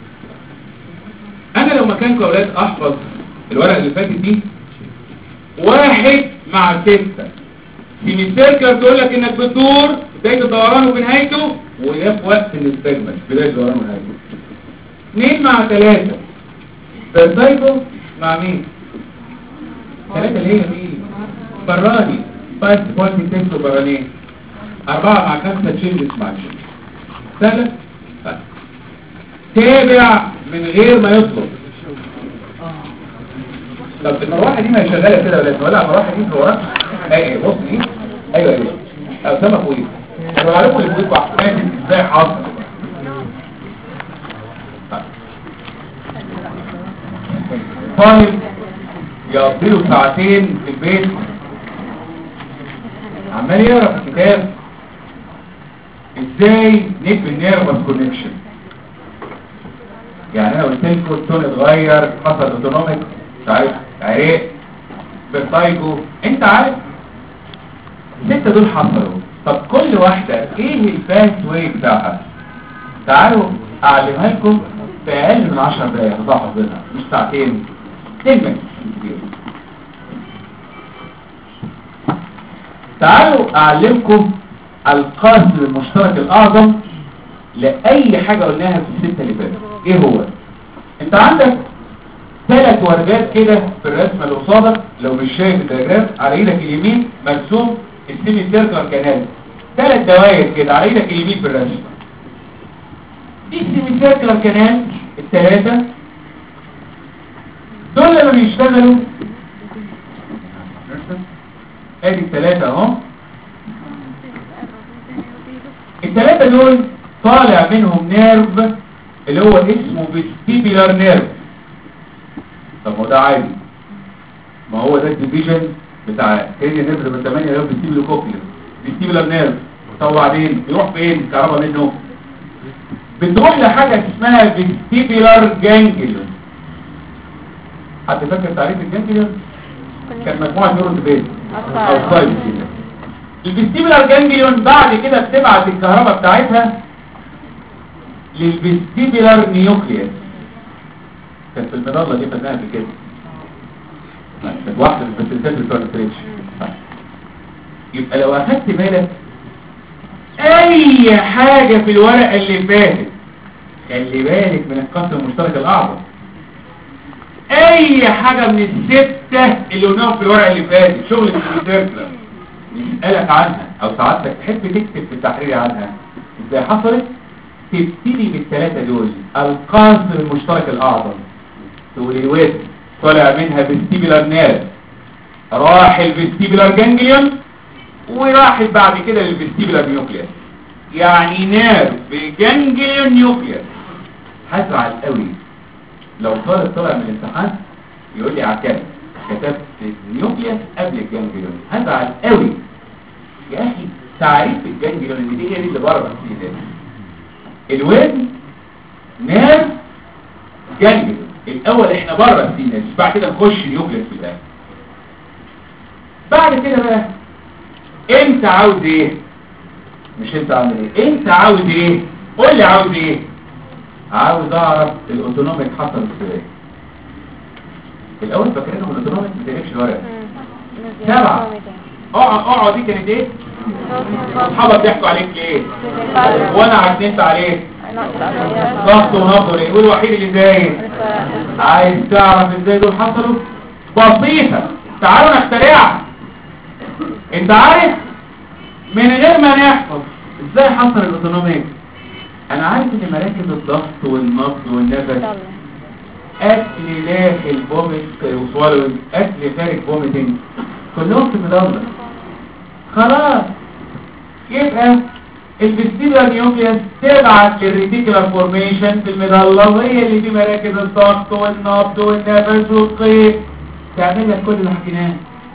انا لو مكانكم يا اولاد احفظ الورقه اللي فاتت دي واحد مع ستة سيميسيركل تقول لك انك بتدور بداية الدوران وبنهايته وده في وقت الاستجمال بداية الدوران ونهايته اثنين مع ثلاثة فالسايكو مع مين؟ ثلاثة اللي هي مين؟ براني فايت بوينت تكسو براني أربعة مع خمسة تشيل مع تشيل سهلة؟ طيب. تابع من غير ما يطلب طب المروحه دي ما هي شغاله كده ولا ولا المروحه دي في وراك ايه بص دي ايوه ايوه اسامه فوق انا بعرفه اللي فوق فاهم ازاي حاصل طالب يقضي له ساعتين في البيت عمال يقرا في الكتاب ازاي نبني النيرفس كونكشن يعني انا قلت لكم التون اتغير حصل اوتونوميك مش عارف عرق بالسايكو انت عارف الستة دول حصلوا طب كل واحدة ايه الفاست واي بتاعها تعالوا اعلمها لكم في اقل من 10 دقايق هتضع حافظينها مش ساعتين كلمة كتير تعالوا اعلمكم القاسم المشترك الاعظم لاي حاجة قلناها في الستة اللي فاتت ايه هو انت عندك ثلاث وردات كده في الرسمة اللي قصادك لو مش شايف الدياجرام على ايدك اليمين مرسوم السيمي سيركل كانال ثلاث دوائر كده على ايدك اليمين في الرسمة دي السيمي سيركل كانال الثلاثة دول لما بيشتغلوا ادي الثلاثة اهو الثلاثة دول طالع منهم نيرف اللي هو اسمه فيستيبيلار نيرف طب ما هو ده عادي ما هو ده الديفيجن بتاع كرينيا نيرف من 8 اللي هو فيستيبيلو كوكلير فيستيبيلار نيرف طب وبعدين بيروح فين الكهرباء منه بتروح لحاجة اسمها فيستيبيلار جانجليون حد فاكر تعريف الجانجليون كان مجموعة نيورون بيت او سايد كده الفيستيبيلار جانجليون بعد كده بتبعت الكهرباء بتاعتها للفيستيبيلار نيوكليس كانت في المظله دي خدناها في كده كانت واحده من الفاسيلتات بتوع الستريتش يبقى لو اخدت بالك اي حاجه في الورقه اللي فاتت خلي بالك من القسم المشترك الاعظم اي حاجه من السته اللي قلناهم في الورقه اللي فاتت شغل السيركلر يسالك عنها او سعادتك تحب تكتب في التحرير عنها ازاي حصلت تبتدي بالثلاثة دول القاسم المشترك الأعظم تقول الواد طالع منها فيستيبولار نيرف راح الفيستيبولار جانجليون وراحت بعد كده للفيستيبولار نيوكليس يعني نيرف جانجليون نيوكليس هزعل قوي لو طالب طلع من الامتحان يقول لي عكاز كتبت النيوكليس قبل الجانجليون هزعل قوي يا اخي تعريف الجانجليون ان دي هي دي اللي بره بس الودن نيرف جانجليون الاول احنا بره السينس بعد كده نخش اليوبلس في الاخر بعد كده بقى انت عاوز ايه مش انت عاوز ايه انت عاوز ايه قول لي عاوز ايه عاوز اعرف الاوتونوميك حصل ازاي الاول فاكرينهم الاوتونوميك ما تقلبش الورق سبعة اقعد اقعد دي كانت ايه اصحابك بيحكوا عليك ليه وانا عديت عليك ضغط ونبض ليه والوحيد اللي زايد عايز تعرف ازاي دول حصلوا بسيطة تعالوا نخترعها انت عارف من غير ما نحفظ ازاي حصل الاوتونوميك انا عارف ان مراكز الضغط والنبض والنفس اكل داخل فوميت وسوالوينج اكل خارج فوميتنج كلهم في المدلة خلاص يبقى الفيستيبولار نيوكليوس تبعت للريتيكولار فورميشن في المدلة وهي اللي في مراكز الضغط والنبض والنفس والقيء تعمل لك كل اللي حكيناه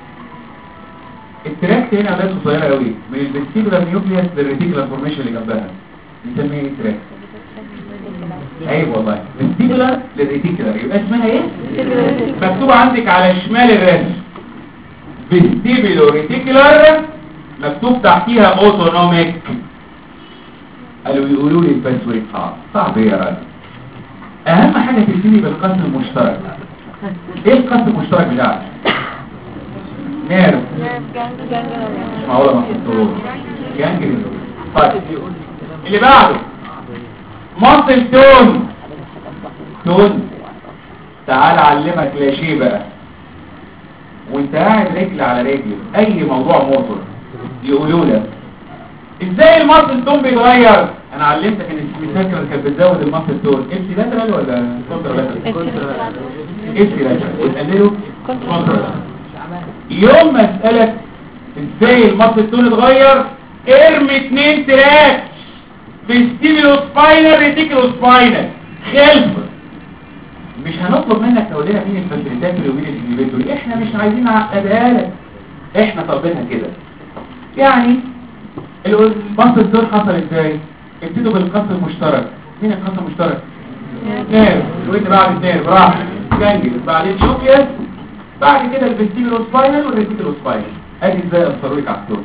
التراكت هنا عدد قصيره قوي من الفيستيبولار نيوكليوس للريتيكولار فورميشن اللي جنبها بنسميها ايه تراكت ايوه والله فيستيبولار للريتيكولار يبقى اسمها ايه مكتوب عندك على شمال الرسم فيستيبولو ريتيكولار مكتوب تحتيها اوتونوميك قالوا يقولوا لي الباسورد صعب صعب ايه يا راجل اهم حاجه تبتدي بالقسم المشترك ايه القسم المشترك بتاعك نيرف مش معقوله ما حطوش جانجرين طيب اللي بعده مصل تون تون تعال اعلمك لا شيء بقى وانت قاعد رجل على رجل اي موضوع موتور يقولوا لك ازاي المصل تون بيتغير انا علمتك ان السيميساكرال كانت بتزود المصل تون ابسي لاترال ولا كونترا لاترال ابسي لاترال وتقلله كونترا يوم ما اسألك ازاي المصل تون اتغير ارمي اتنين تراك فيستيبيلو سباينال ريتيكولو سباينال خلف مش هنطلب منك تقول لنا مين الفاسيليتاتور ومين الانهبيتور احنا مش عايزين نعقدها لك احنا طالبينها كده يعني المصل تون حصل ازاي ابتدوا بالقسم المشترك مين القسم المشترك نيرف الوين بعد النيرف راح جانجل بعدين شوكيس بعد كده الفيستيبيلو سباينال والريتيكولو سباينال ادي ازاي اثروا لك على الصوت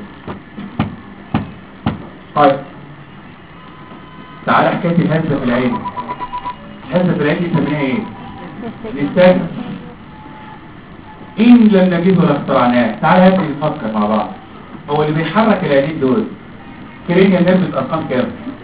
طيب تعالى حكايه الهزه في العين الهزه في العين دي سميها ايه لسان ان لم نجده ولا اخترعناه تعالى هات نفكر مع بعض هو اللي بيحرك العينين دول كرينيا نرفز ارقام كام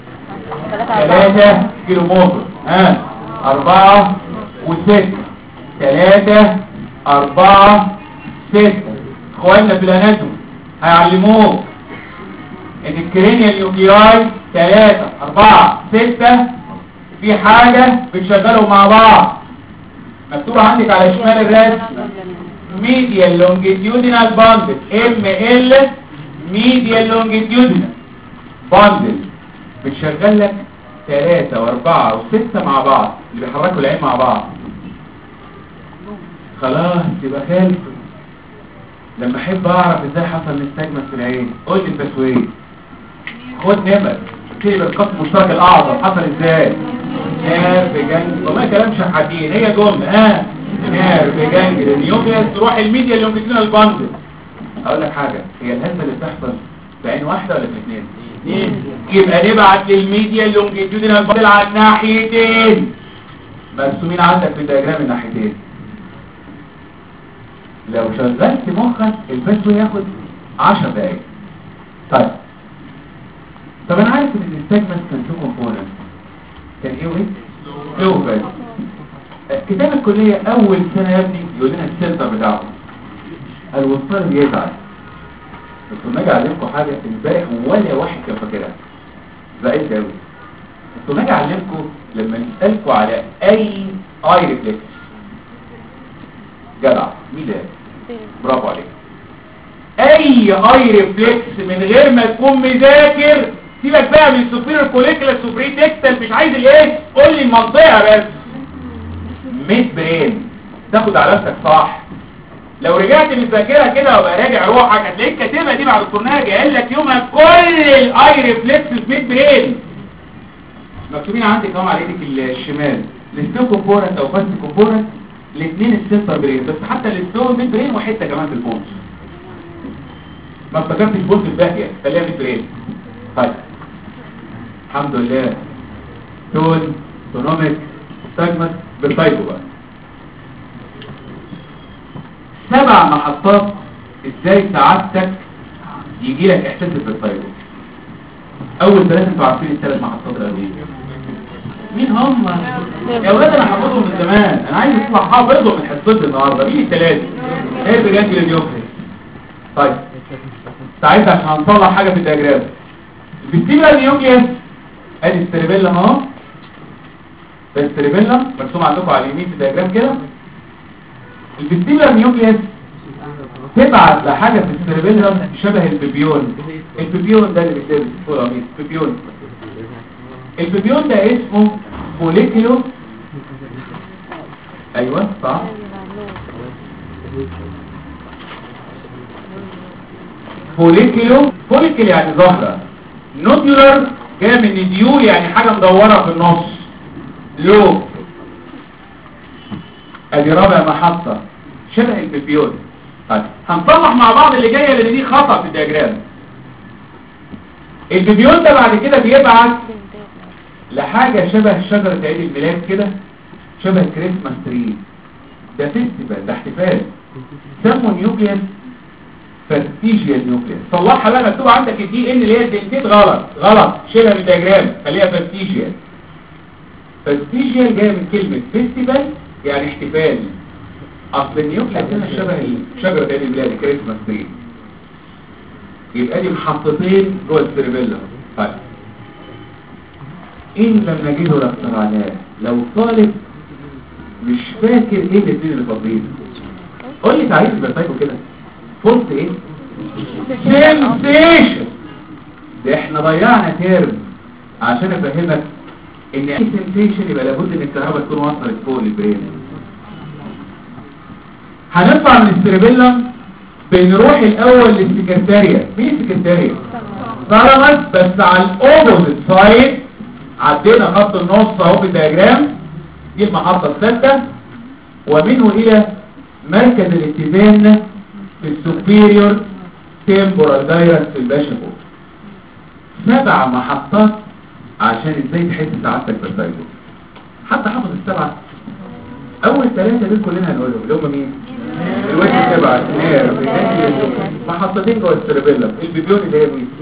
ثلاثة كيلو موتور ها أربعة وستة ثلاثة أربعة ستة اخواننا في الاناتوم هيعلموك ان الكرينيال نيوكلياي ثلاثة أربعة ستة في حاجة بتشغلهم مع بعض مكتوب عندك على شمال الرسم ميديال لونجيتيودينال باندل ام ال ميديال لونجيتيودينال باندل بتشغل لك ثلاثة واربعة وستة مع بعض اللي بيحركوا العين مع بعض خلاص يبقى خالف لما احب اعرف ازاي حصل نستجمس في العين قول لي التسويق خد نمر اكتب القسم المشترك الاعظم حصل ازاي نيرف جنج والله كلام شحاتين هي جمله ها نيرف جنج النيوكليس تروح الميديا اللونجيتيودينال باندل اقول لك حاجه هي الهزه اللي بتحصل في عين واحده ولا في اثنين يبقى نبعت للميديا اللونجيتيودينال باندل على الناحيتين مرسومين عندك في الدياجرام الناحيتين لو شغلت مخك البث ياخد 10 دقايق طيب طب انا عارف ان الاستجمنت كان له كومبوننت كان ايه وايه ايه بس كتاب الكلية اول سنة يا ابني يقول لنا السنتر بتاعه الوصال بيزعل بس لما اجي اعلمكم حاجة امبارح ولا واحد كان فاكرها زعلت قوي بس لما اجي اعلمكم لما نسألكم على اي اي ريفلكس جدع مين ده برافو عليك اي اي ريفلكس من غير ما تكون مذاكر سيبك بقى من السوبيريور كوليكولا سوبري تكتل مش عايز الايه قول لي المنطقه بس ميد برين تاخد على نفسك صح لو رجعت من الذاكره كده وبقى راجع روحك هتلاقيك كاتبها دي مع دكتور ناجي قال لك يومها كل الاي ريفلكس في ميد برين مكتوبين عندك اهو على ايدك الشمال الستو كومبوننت او فاست كومبوننت الاثنين السنتر برين بس حتى الستو ميد برين وحته كمان في البونز ما افتكرتش بونز الباقيه خليها ميد برين طيب الحمد لله تون تونوميك ستاجمس بالتايبو بقى سبع محطات ازاي سعادتك يجي لك احساس بالتايبو اول ثلاثه انتوا عارفين الثلاث محطات الاولين مين هم يا ولاد انا حافظهم من زمان انا عايز اطلع حافظهم من حصتي النهارده مين الثلاثه ايه بجد اليوكلي طيب ساعتها عشان هنطلع حاجه في الدياجرام الفيستيبلا نيوكليس ادي السيربيلا اهو ده السيربيلا مرسوم عندكم على اليمين في الدياجرام كده الفيستيبلا نيوكليس تبعت لحاجه في السيربيلا شبه البيبيون البيبيون ده اللي بيتلبس فوق القميص البيبيون البيبيون ده اسمه فوليكيلو ايوه صح فوليكيلو فوليكيل يعني زهرة نوديولار جاي من نديول يعني حاجة مدورة في النص لو ادي رابع محطة شبه البيبيون طيب هنصلح مع بعض اللي جاية لان دي خطأ في الدياجرام البيبيون ده بعد كده بيبعت لحاجة شبه شجرة عيد الميلاد كده شبه كريسماس تري ده فيستيفال ده احتفال سموا نيوكليس فاستيجيال نيوكليس صلحها بقى مكتوب عندك الدي ان اللي هي الدنتين غلط غلط شيلها من الدياجرام خليها فاستيجيال فاستيجيال جايه من كلمه فيستيفال يعني احتفال اصل النيوكليس هنا شبه شجره عيد الميلاد كريسماس تري يبقى دي محطتين جوه السيربيلا طيب إن لم نجده الاختراعات لو طالب مش فاكر ايه الاثنين اللي فاضلين قول لي تعريف البرتايكو كده فولت ايه سنسيشن ده احنا ضيعنا ترم عشان افهمك ان اي سنسيشن يبقى لابد ان الكهرباء تكون وصلت فوق البرين هنطلع من السيربيلم بنروح الاول للسكرتاريا مين السكرتاريا ثالاموس بس على الاوبوزيت سايد عدينا خط النص اهو في الدياجرام دي المحطة الثالثة ومنه الى مركز الاتزان في السوبيريور تيمبورال دايركت في الباشا فوق سبع محطات عشان ازاي تحس سعادتك بالدايركت حتى حافظ السبعة اول ثلاثة دول كلنا هنقولهم اللي هم مين الوجه تبع النير محطتين جوه السيربيلا البيبيون اللي هي مين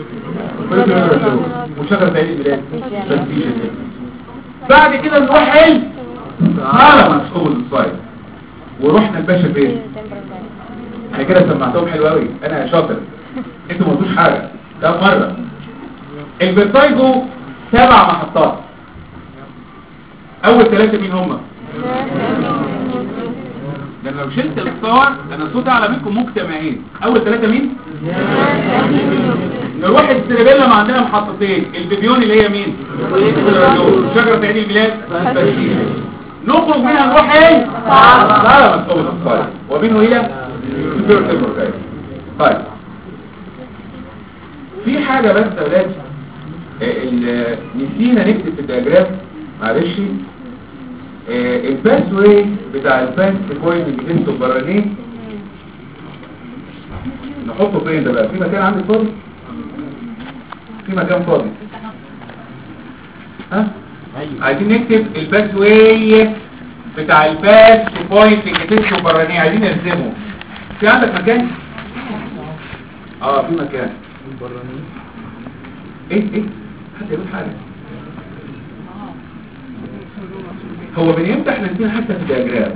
وشجرة عيد الميلاد تنفيذ بعد كده نروح ال على مسؤول الصيد ورحنا الباشا فين انا كده سمعتهم حلو قوي انا شاطر انتوا ما قلتوش حاجه ده مره البرتايجو سبع محطات اول ثلاثه مين هم لان لو شلت الصور انا الصوت اعلى منكم مجتمعين اول ثلاثه مين نروح السيربيلا ما عندنا محطتين البيبيون اللي هي مين شجره عيد الميلاد نخرج منها نروح ايه لا مسؤول الصيد ومنه الى سوبر تيمور طيب في حاجه بس يا ولاد ال- نسينا نكتب في الدياجرام معلش الباس واي بتاع الباس بوينت بتنسب البرانيه نحطه فين ده بقى في مكان عندك فاضي في مكان فاضي ها عايزين نكتب الباس واي بتاع الباس بوينت بتنسب البرانيه عايزين نرسمه في عندك مكان اه في مكان ايه ايه حتى يقول حاجه هو من امتى احنا نسينا حتى في الدياجرام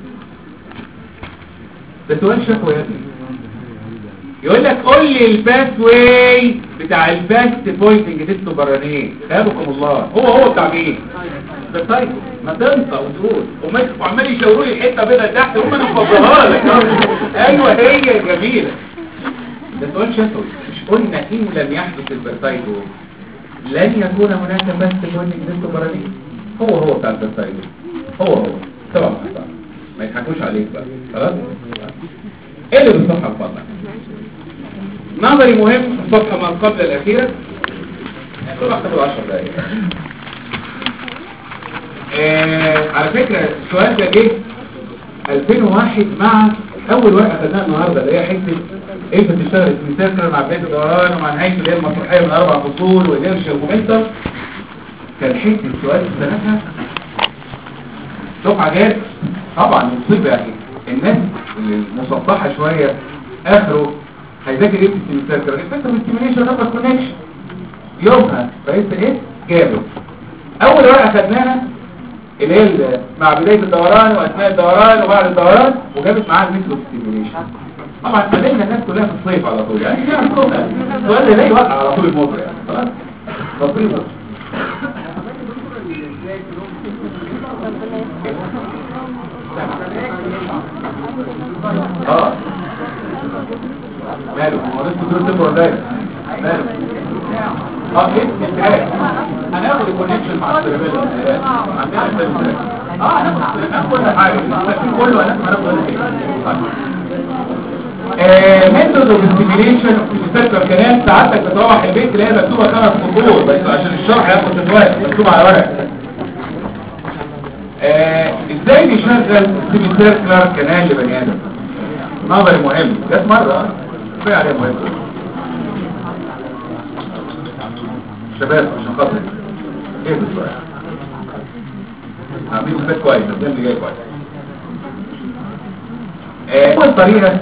ده سؤال شكوى يا ابني يقول لك قول لي الباس واي بتاع الباست بوينتنج تيست برانيه خابكم الله هو هو بتاع مين ده طيب ما تنسى وتقول وما وعمال يشاوروا لي الحته بيضاء تحت هم انا مفضلها لك ايوه هي جميله ده سؤال شكوى مش قلنا ان لم يحدث البرتايدو لن يكون هناك باست بوينتنج تيست برانيه هو هو بتاع البرتايدو هو هو طبعا ما يضحكوش عليك بقى خلاص ايه اللي بالصفحه الفاضله نظري مهم في الصفحه ما قبل الاخيره صفحه تبقى 10 دقائق آه على فكرة السؤال ده جه 2001 مع اول ورقه خدناها النهارده اللي هي حته انت بتشتغل في سيركل مع بدايه الدوران ومع نهايه اللي هي المسرحيه من اربع فصول وانرشيا ومومنتم كان حته السؤال في سنتها دفعه جات طبعا مصيبه يعني الناس المسطحه شويه اخره هيذاكر ايه في السيركل الفكره من السيميليشن نمبر كونكشن يومها فايت ايه جابت اول ورقه خدناها اللي هي ال- مع بداية الدوران واثناء الدوران وبعد الدوران وجابت معاها الميثود ستيميوليشن طبعا قابلنا الناس كلها في الصيف على طول يعني كده الصيف السؤال ده لا يوقع على طول الموضوع يعني خلاص بسيطة اه ماله هو لسه دور تبقى دايما ماله اه ايه انتهاء هناخد الكونكشن مع السيربيلا عندنا السيربيلا اه هناخد هناخد كل حاجه لكن كله هناخد هناخد ايه ميثود اوف ستيميليشن في السيركل كانال ساعتك بتروح البيت تلاقيها مكتوبه خمس سطور بس عشان الشرح ياخد شويه مكتوب على ورق آه، ازاي نشغل سيمي سيركلر كانال لبني ادم نظري مهم جت مره كفايه عليها مهم شباب عشان خاطر ايه بالسؤال عاملين فات كويس الدم اللي جاي كويس آه، اول طريقه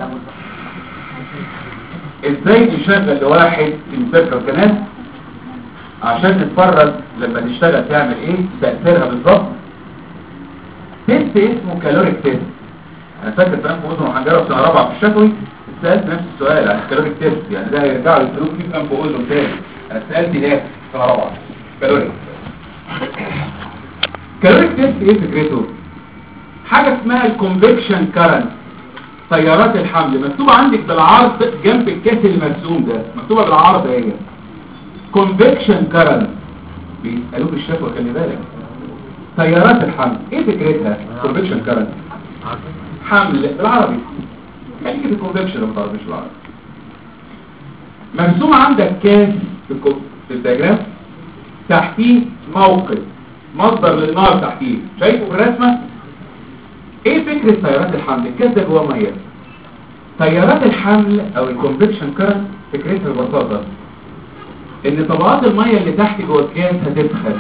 ازاي تشغل لواحد في السيركل كانال عشان نتفرج لما تشتغل تعمل ايه تأثيرها بالظبط تيست اسمه كالوريك تيست انا فاكر في انف واذن وحنجره في سنه رابعه في الشفوي سالت نفس السؤال عن الكالوريك تيست يعني ده هيرجعوا يسالوك فيه في انف واذن تاني انا سالت ده في سنه رابعه كالوريك كالوريك تيست ايه فكرته حاجه اسمها الكونفكشن كارنت تيارات الحمل مكتوبه عندك بالعرض جنب الكاس المرسوم ده مكتوبه بالعرض اهي كونفكشن كارنت بيسالوك الشفوي خلي بالك تيارات الحمل ايه فكرتها كونفكشن كارنت حمل بالعربي يعني كده كونفكشن بالعربي مش بالعربي مرسوم عندك كاس في الكو- في الدياجرام تحتيه موقد مصدر للنار تحتيه شايفه في الرسمه ايه فكره تيارات الحمل الكاس ده جواه ميه تيارات الحمل او الكونفكشن كارنت فكرتها ببساطه ان طبقات الميه اللي تحت جوه الكاس هتدخل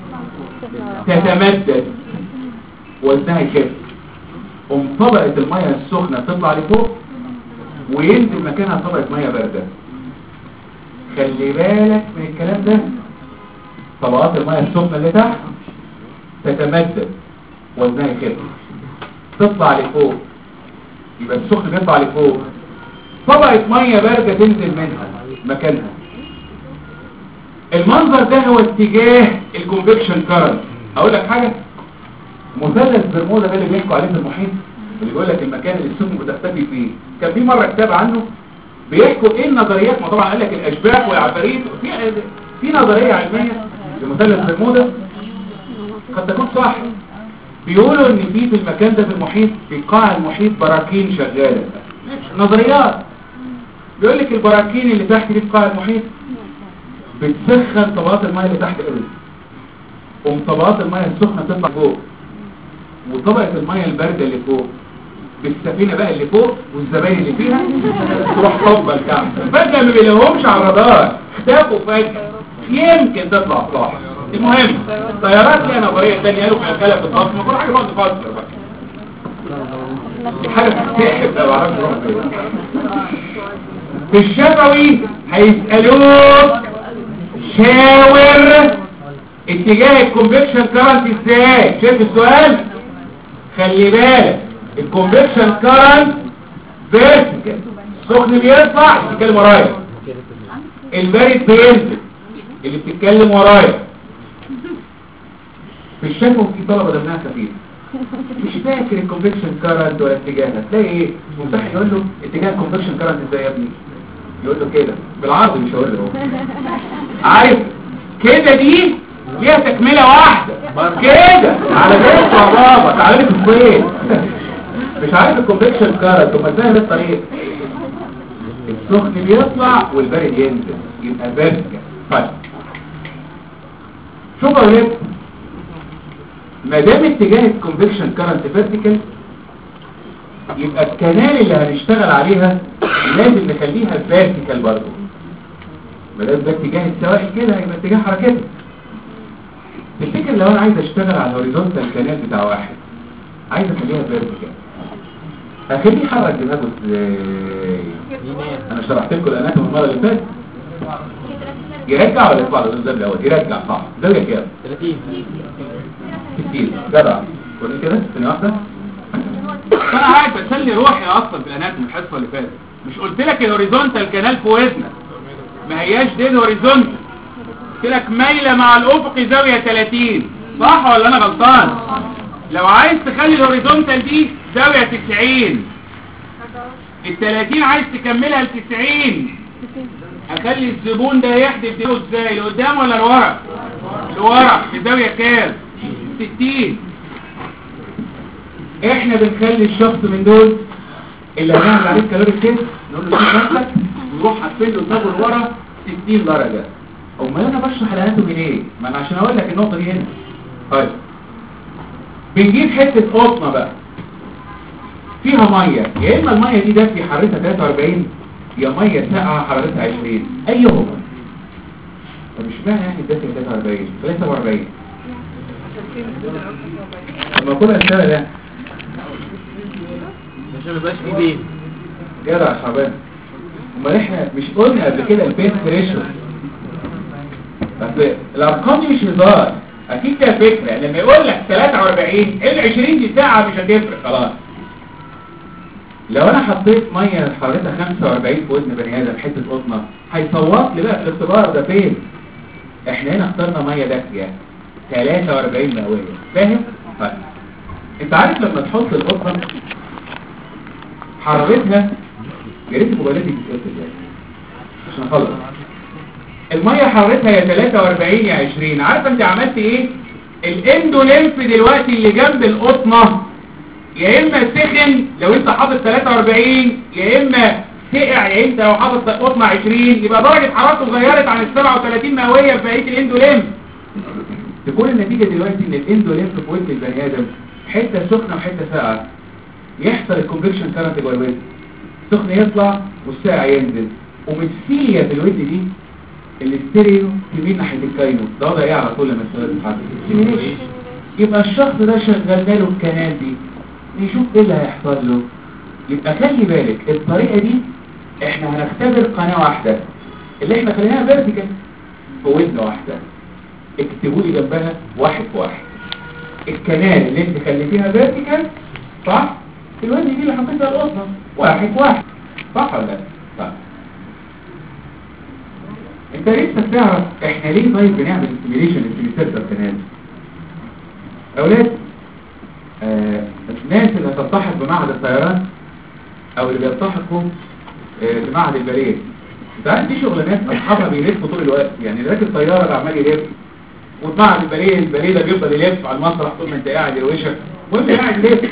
تتمدد وزنها يخف قوم طبقة المية السخنة تطلع لفوق وينزل مكانها طبقة مية باردة خلي بالك من الكلام ده طبقات المية السخنة اللي تحت تتمدد وزنها يخف تطلع لفوق يبقى السخن بيطلع لفوق طبقة مية باردة تنزل منها مكانها المنظر ده هو اتجاه الكونفكشن كارنت اقول لك حاجة مثلث برمودا ده اللي بيحكوا عليه في المحيط اللي بيقول لك المكان اللي السفن بتختفي فيه كان في مرة كتاب عنه بيحكوا ايه النظريات ما طبعا قال لك الاشباح والعفاريت في في نظرية علمية لمثلث برمودا قد تكون صح بيقولوا ان في في المكان ده في المحيط في قاع المحيط براكين شغالة نظريات بيقول لك البراكين اللي تحت دي في قاع المحيط بتسخن طبقات المياه اللي تحت قوي قوم طبقات المياه السخنه تطلع فوق وطبقه المياه البارده اللي فوق بالسفينه بقى اللي فوق والزباين اللي فيها تروح طبه تحت فجاه ما بيلاقوهمش على الرادار اختفوا فجاه يمكن تطلع صح المهم طيارات ليها نظريه ثانيه قالوا شغاله في الطاقه كل حاجه بقى تفكر بقى دي حاجه بتتسحب ده ما اعرفش اروح فين في الشفوي هيسألوك شاور اتجاه الكونفكشن كارنت ازاي شايف السؤال خلي بالك الكونفكشن كارنت فيرتيكال السخن بيطلع بتتكلم ورايا البارد بينزل اللي بتتكلم ورايا في الشفوي في طلبه دمها خفيف مش فاكر الكونفكشن كارنت ولا اتجاهها تلاقي ايه ممتحن يقول له اتجاه الكونفكشن كارنت ازاي يا ابني يقول له كده بالعرض مش هقول له عارف كده دي ليها تكمله واحده كده على بيت يا بابا تعالى لي في الصيف مش عارف الكونفكشن كارنت وما ازاي ده الطريق السخن بيطلع والبارد ينزل يبقى بارد طيب شوف يا ولاد ما دام اتجاه الكونفكشن كارنت فيرتيكال يبقى الكنال اللي هنشتغل عليها لازم نخليها فيرتيكال برضه ما دام ده اتجاه السوائل كده هيبقى اتجاه حركتها تفتكر لو انا عايز اشتغل على الهوريزونتال كانال بتاع واحد عايز اخليها فيرتيكال هخليه يحرك دماغه ازاي انا شرحت لكم الاناتوم المره اللي فاتت يرجع ولا يطلع للزاويه الاول يرجع صح زاويه كام 30 60 جدع قول كده ثانيه واحده انا قاعد بسلي روحي اصلا في الاناتومي الحصه اللي فاتت مش قلت لك الهوريزونتال كانال في ودنك ما هياش دي الهوريزونتال قلت لك مايله مع الافق زاويه 30 صح ولا انا غلطان لو عايز تخلي الهوريزونتال دي زاويه 90 ال 30 عايز تكملها ل 90 اخلي الزبون ده يحدف دماغه ازاي لقدام ولا لورا لورا في زاويه كام 60 احنا بنخلي الشخص من دول اللي هنعمل عليه كالوري تيست نقول له شوف نفسك ونروح حاطين له دماغه لورا 60 درجه امال انا بشرح الاناتومي ليه ما انا عشان اقول لك النقطه دي هنا طيب بنجيب حته قطنه بقى فيها ميه يا اما الميه دي دافيه حرارتها 43 يا ميه ساقعه حرارتها 20 ايهما طب اشمعنى يعني الدافيه 43 خليها 47 طب ما كل الاسئله ده عشان ما يبقاش فيه بين جدع يا شعبان امال احنا مش قلنا قبل كده البيت ريشيو بس الارقام دي مش هزار اكيد فيها فكره يعني لما يقول لك 43 ال 20 دي ساعه مش هتفرق خلاص لو انا حطيت ميه حرارتها 45 في ودن بني ادم حته قطنه هيصوت لي بقى في الاختبار ده فين احنا هنا اخترنا ميه دافيه 43 مئويه فاهم طيب انت عارف لما تحط القطنه حرارتها يا ريت الموبايلات دي تتقفل يعني عشان اخلص الميه حرارتها يا 43 يا 20 عارفه انت عملت ايه الاندوليمف دلوقتي اللي جنب القطنه يا اما سخن لو انت حاطط 43 يا اما سقع يا انت لو حاطط قطنه 20 يبقى درجه حرارته اتغيرت عن ال 37 مئويه في بقيه الاندوليمف تكون النتيجه دلوقتي ان الاندوليمف في ودن البني ادم حته سخنه وحته ساقعه يحصل الكونفكشن كارنت جوه الودن سخن يطلع والساقع ينزل ومتسيليا في الودن دي الاستيريو تميل ناحيه الكاينو ده وضع ايه على طول لما السؤال بيتحط يبقى الشخص ده شغال له الكنال دي نشوف ايه اللي هيحصل له يبقى خلي بالك الطريقه دي احنا هنختبر قناه واحده اللي احنا خليناها فيرتيكال في ودن واحده اكتبوا لي جنبها واحد في واحد الكنال اللي انت خليتيها فيرتيكال صح الودن دي اللي حطيتها القطنه واحد في واحد صح ولا لا صح انت لسه بتعرف احنا ليه طيب بنعمل ستيميليشن للسيميسيرتر كانال اولاد آه الناس اللي هتلتحق بمعهد الطيران او اللي بيلتحقوا آه بمعهد الباليه انت عارف دي شغلانات اصحابها بيلفوا طول الوقت يعني اللي راكب طياره ده عمال يلف ومعهد الباليه الباليه ده بيفضل يلف على المسرح طول ما انت قاعد يروشك وانت قاعد ليه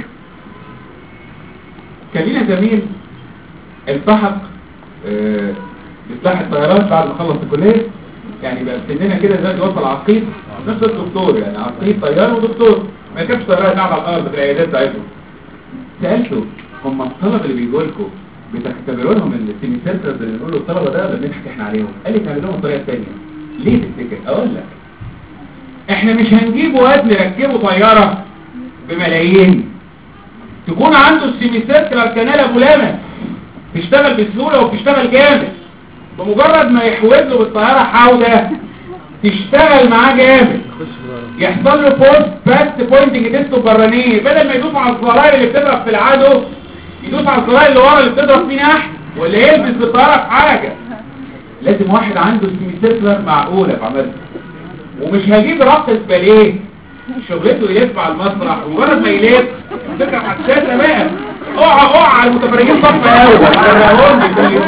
كان لينا زميل التحق آه بسلاح الطيران بعد ما خلص الكليه يعني بقى سننا كده دلوقتي وصل عقيد نفس الدكتور يعني عقيد طيار ودكتور ما كانش طيارات قاعد على الارض في العيادات بتاعتهم سالته هم الطلبه اللي بيجوا لكم بتختبروا لهم السيميسيرترز اللي بنقول له الطلبه ده ولا بنضحك احنا عليهم قال لي تعمل لهم الطريقه الثانيه ليه تفتكر اقول لك احنا مش هنجيب واد نركبه طياره بملايين تكون عنده السيميسيرترال كانال ابو لمس تشتغل بسهوله وبتشتغل جامد بمجرد ما يحوز له بالطيارة حاولة تشتغل معاه جامد يحصل له بوست باست بوينتنج تيست برانيه بدل ما يدوس على الزراير اللي بتضرب في العدو يدوس على الزراير اللي ورا اللي بتضرب فيه نحت ولا يلبس بالطيارة في حاجة لازم واحد عنده سيميسيركلر معقولة في عملها ومش هجيب رقص باليه شغلته يلف على المسرح ومجرد ما يلف فكرة حساسة بقى اوعى اوعى على المتفرجين صف اول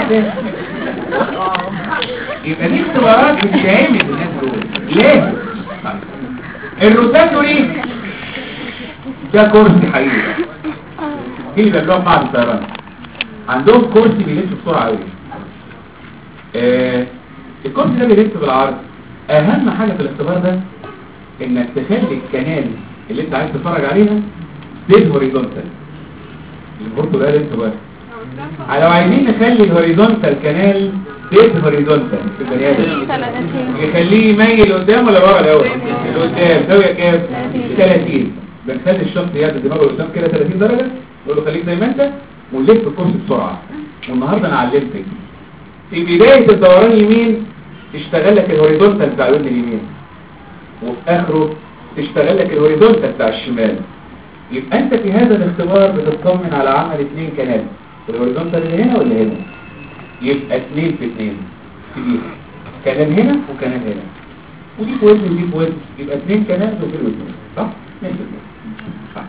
يبقى دي اختبارات بتتعمل الناس دول ليه الروتاتوري ده كرسي حقيقي دي اللي بيعملوها في بعض الطيران عندهم كرسي بيلف بسرعه قوي آه الكرسي ده بيلف بالعرض اهم حاجه في الاختبار ده انك تخلي الكنال اللي انت عايز تتفرج عليها ديد هوريزونتال البورتو ده انتوا بقى لو عايزين نخلي الهوريزونتال كانال ديد هوريزونتال في البني ادم يخليه يميل قدام ولا ورا الاول لقدام زاويه كام 30 بنخلي الشخص يعدل دماغه لقدام كده 30 درجه نقول له خليك زي ما انت ولف الكرسي بسرعه والنهارده انا علمتك في بدايه الدوران اليمين تشتغل لك الهوريزونتال بتاع الودن اليمين وفي اخره تشتغل لك الهوريزونتال بتاع الشمال يبقى انت في هذا الاختبار بتطمن على عمل اثنين كنال الهوريزونتال اللي هنا ولا هنا يبقى اثنين في اثنين كبير كنال هنا وكنال هنا ودي في وزن ودي في وزن يبقى اثنين كنال وفي الوزن صح؟ اثنين في اثنين صح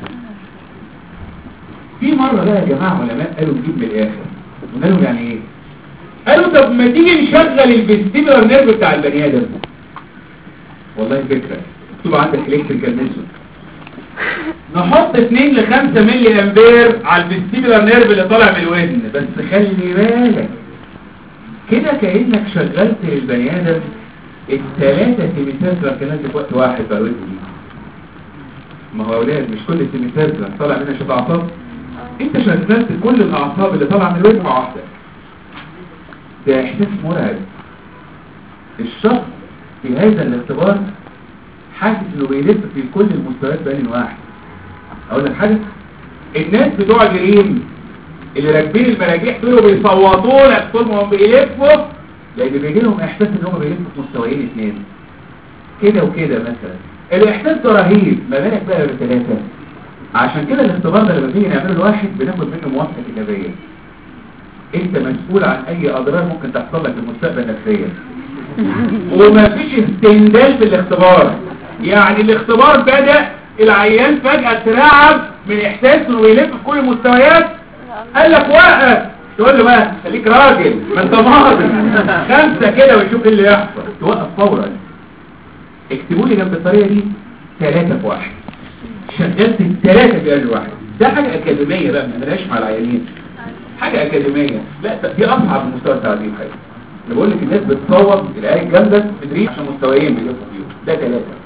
في مرة بقى يا جماعة علماء قالوا نجيب من الآخر قلنا لهم يعني ايه؟ قالوا طب ما تيجي نشغل الفيستيبولار نيرف بتاع البني آدم والله فكرة مكتوب عندك الكتريكال ميثود نحط 2 ل 5 ملي امبير على الفيستيبولار نيرف اللي طالع من الودن بس خلي بالك كده كأنك شغلت للبني آدم الثلاثة سيميتيركلر كمان في وقت واحد بقى الودن دي ما هو اولاد مش كل سيميتيركلر طالع منها شويه اعصاب انت شغلت كل الاعصاب اللي طالعه من الودن مع واحده ده احساس مرعب الشخص في هذا الاختبار حاسس انه بيلف في كل المستويات بين واحد اقول لك حاجه الناس بتوع الجريم اللي راكبين المراجيح دول بيصوتوا لك طول ما هم بيلفوا لان بيجي لهم احساس ان هم بيلفوا في مستويين اثنين كده وكده مثلا الاحساس ده رهيب ما بالك بقى بثلاثه عشان كده الاختبار ده لما بيجي نعمله لواحد بناخد منه موافقه كتابيه انت مسؤول عن اي اضرار ممكن تحصل لك في المستقبل نفسيا ومفيش استندال في الاختبار يعني الاختبار بدأ العيان فجأة اترعب من احساس انه بيلف في كل المستويات قال لك وقف تقول له بقى خليك راجل ما انت ماضي خمسة كده ويشوف ايه اللي يحصل توقف فورا اكتبوا لي جنب الطريقة دي ثلاثة في واحد شغلت الثلاثة في قلب واحد ده حاجة أكاديمية بقى ما نعملهاش مع العيانين حاجة أكاديمية لا دي أصعب من مستوى التعليم حاجة اللي بقول لك الناس بتصوت الآية الجامدة تدريب عشان مستويين بيلفوا فيهم ده ثلاثة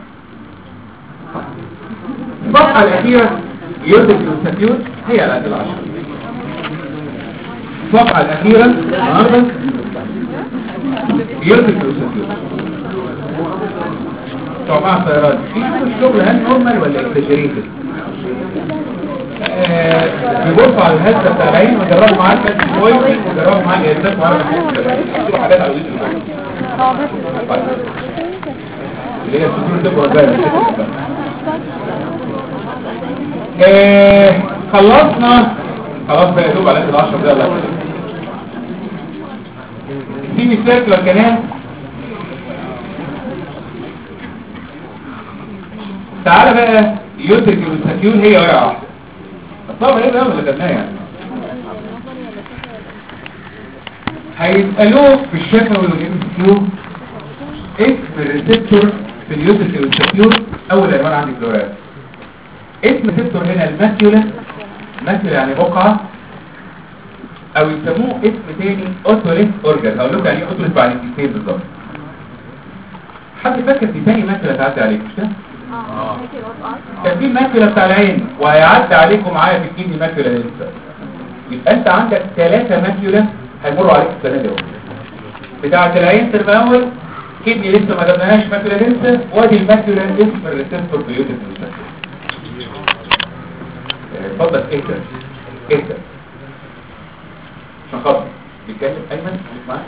الصفحة الأخيرة يوسف الساتيوت هي على قد العشر الصفحة الأخيرة النهاردة يوسف الساتيوت بتوع مع الطيران في الشغل هل نورمال ولا اكتشريتد يبصوا على الهزة بتاع العين وجربوا معاه الكاتب كويس وجربوا معاه الهزات وعرفوا يكتبوا حاجات على اليوتيوب اللي هي السطور تبقى زي ايه خلصنا خلاص بقى يدوب على العشر ده الله يخليك سيمي سيركلر كمان تعالى بقى يدرك المستكيون هي واقعة واحدة طبعا ايه بقى اللي خدناه يعني هيسألوك في الشفوي والام كيو اسم الريسبتور في اليوترك والسكيور اول عنوان عندي فلورات اسم الريسبتور هنا الماكيولا ماكيولا يعني بقعة او يسموه اسم تاني اوتوليت اورجان هقول لكم يعني ايه اوتوليت بعد دقيقتين بالظبط حد فاكر في تاني ماكيولا تعدي عليك مش ده؟ كان في الماكيولا بتاع العين وهيعدي عليكم معايا في الكيدني ماكيولا لسه يبقى انت عندك ثلاثة ماكيولا هيمروا عليك السنة دي اهو بتاعة العين ترم اول كدني لسه ما جبناهاش ماكيولا لسه وادي الماكيولا اسم الريسبتور في يوتيوب اتفضل اهدى اهدى عشان خاطر بيتكلم ايمن خليك معايا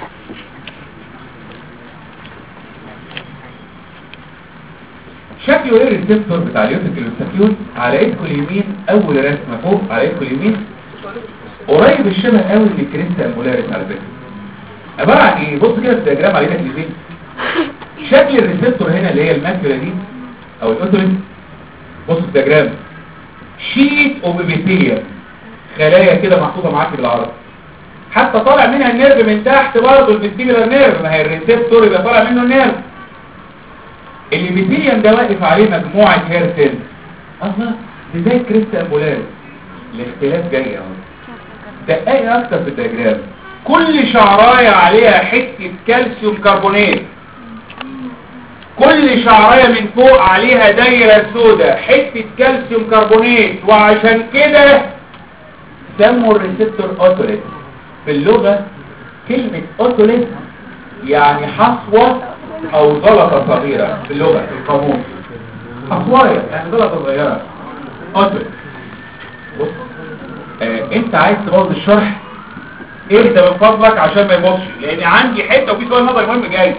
شكله ايه الريسبتور بتاع اليوتيكل والسكيول على ايدكم اليمين اول رسمه فوق على ايدكم اليمين قريب الشبه قوي للكريستا امبولاريس على فكره عباره عن ايه بص كده في الدياجرام على ايدك اليمين شكل الريسبتور هنا اللي هي الماكيولا دي او الاوتوليت بص في الدياجرام شيت اوبيبيثيليا خلايا كده محطوطه معاك بالعرض حتى طالع منها النيرف من تحت برضه الفيستيبولار نيرف ما هي الريسبتور يبقى طالع منه النيرف الابيثيليوم ده واقف عليه مجموعة هير سيل الله دي زي كريستا امبولاريس الاختلاف جاي اهو دقائق اكتر في الدياجرام كل شعرايه عليها حته كالسيوم كربونات كل شعرية من فوق عليها دايرة سوداء حتة كالسيوم كربونات وعشان كده سموا الريسبتور اوتوليت في اللغة كلمة اوتوليت يعني حصوة او زلطة صغيرة في اللغة في القاموس حصواية يعني زلطة صغيرة اوتوليت بص آه انت عايز تبوظ الشرح اهدى من فضلك عشان ما يبصش لان عندي حتة وفي سؤال نظري مهم جاي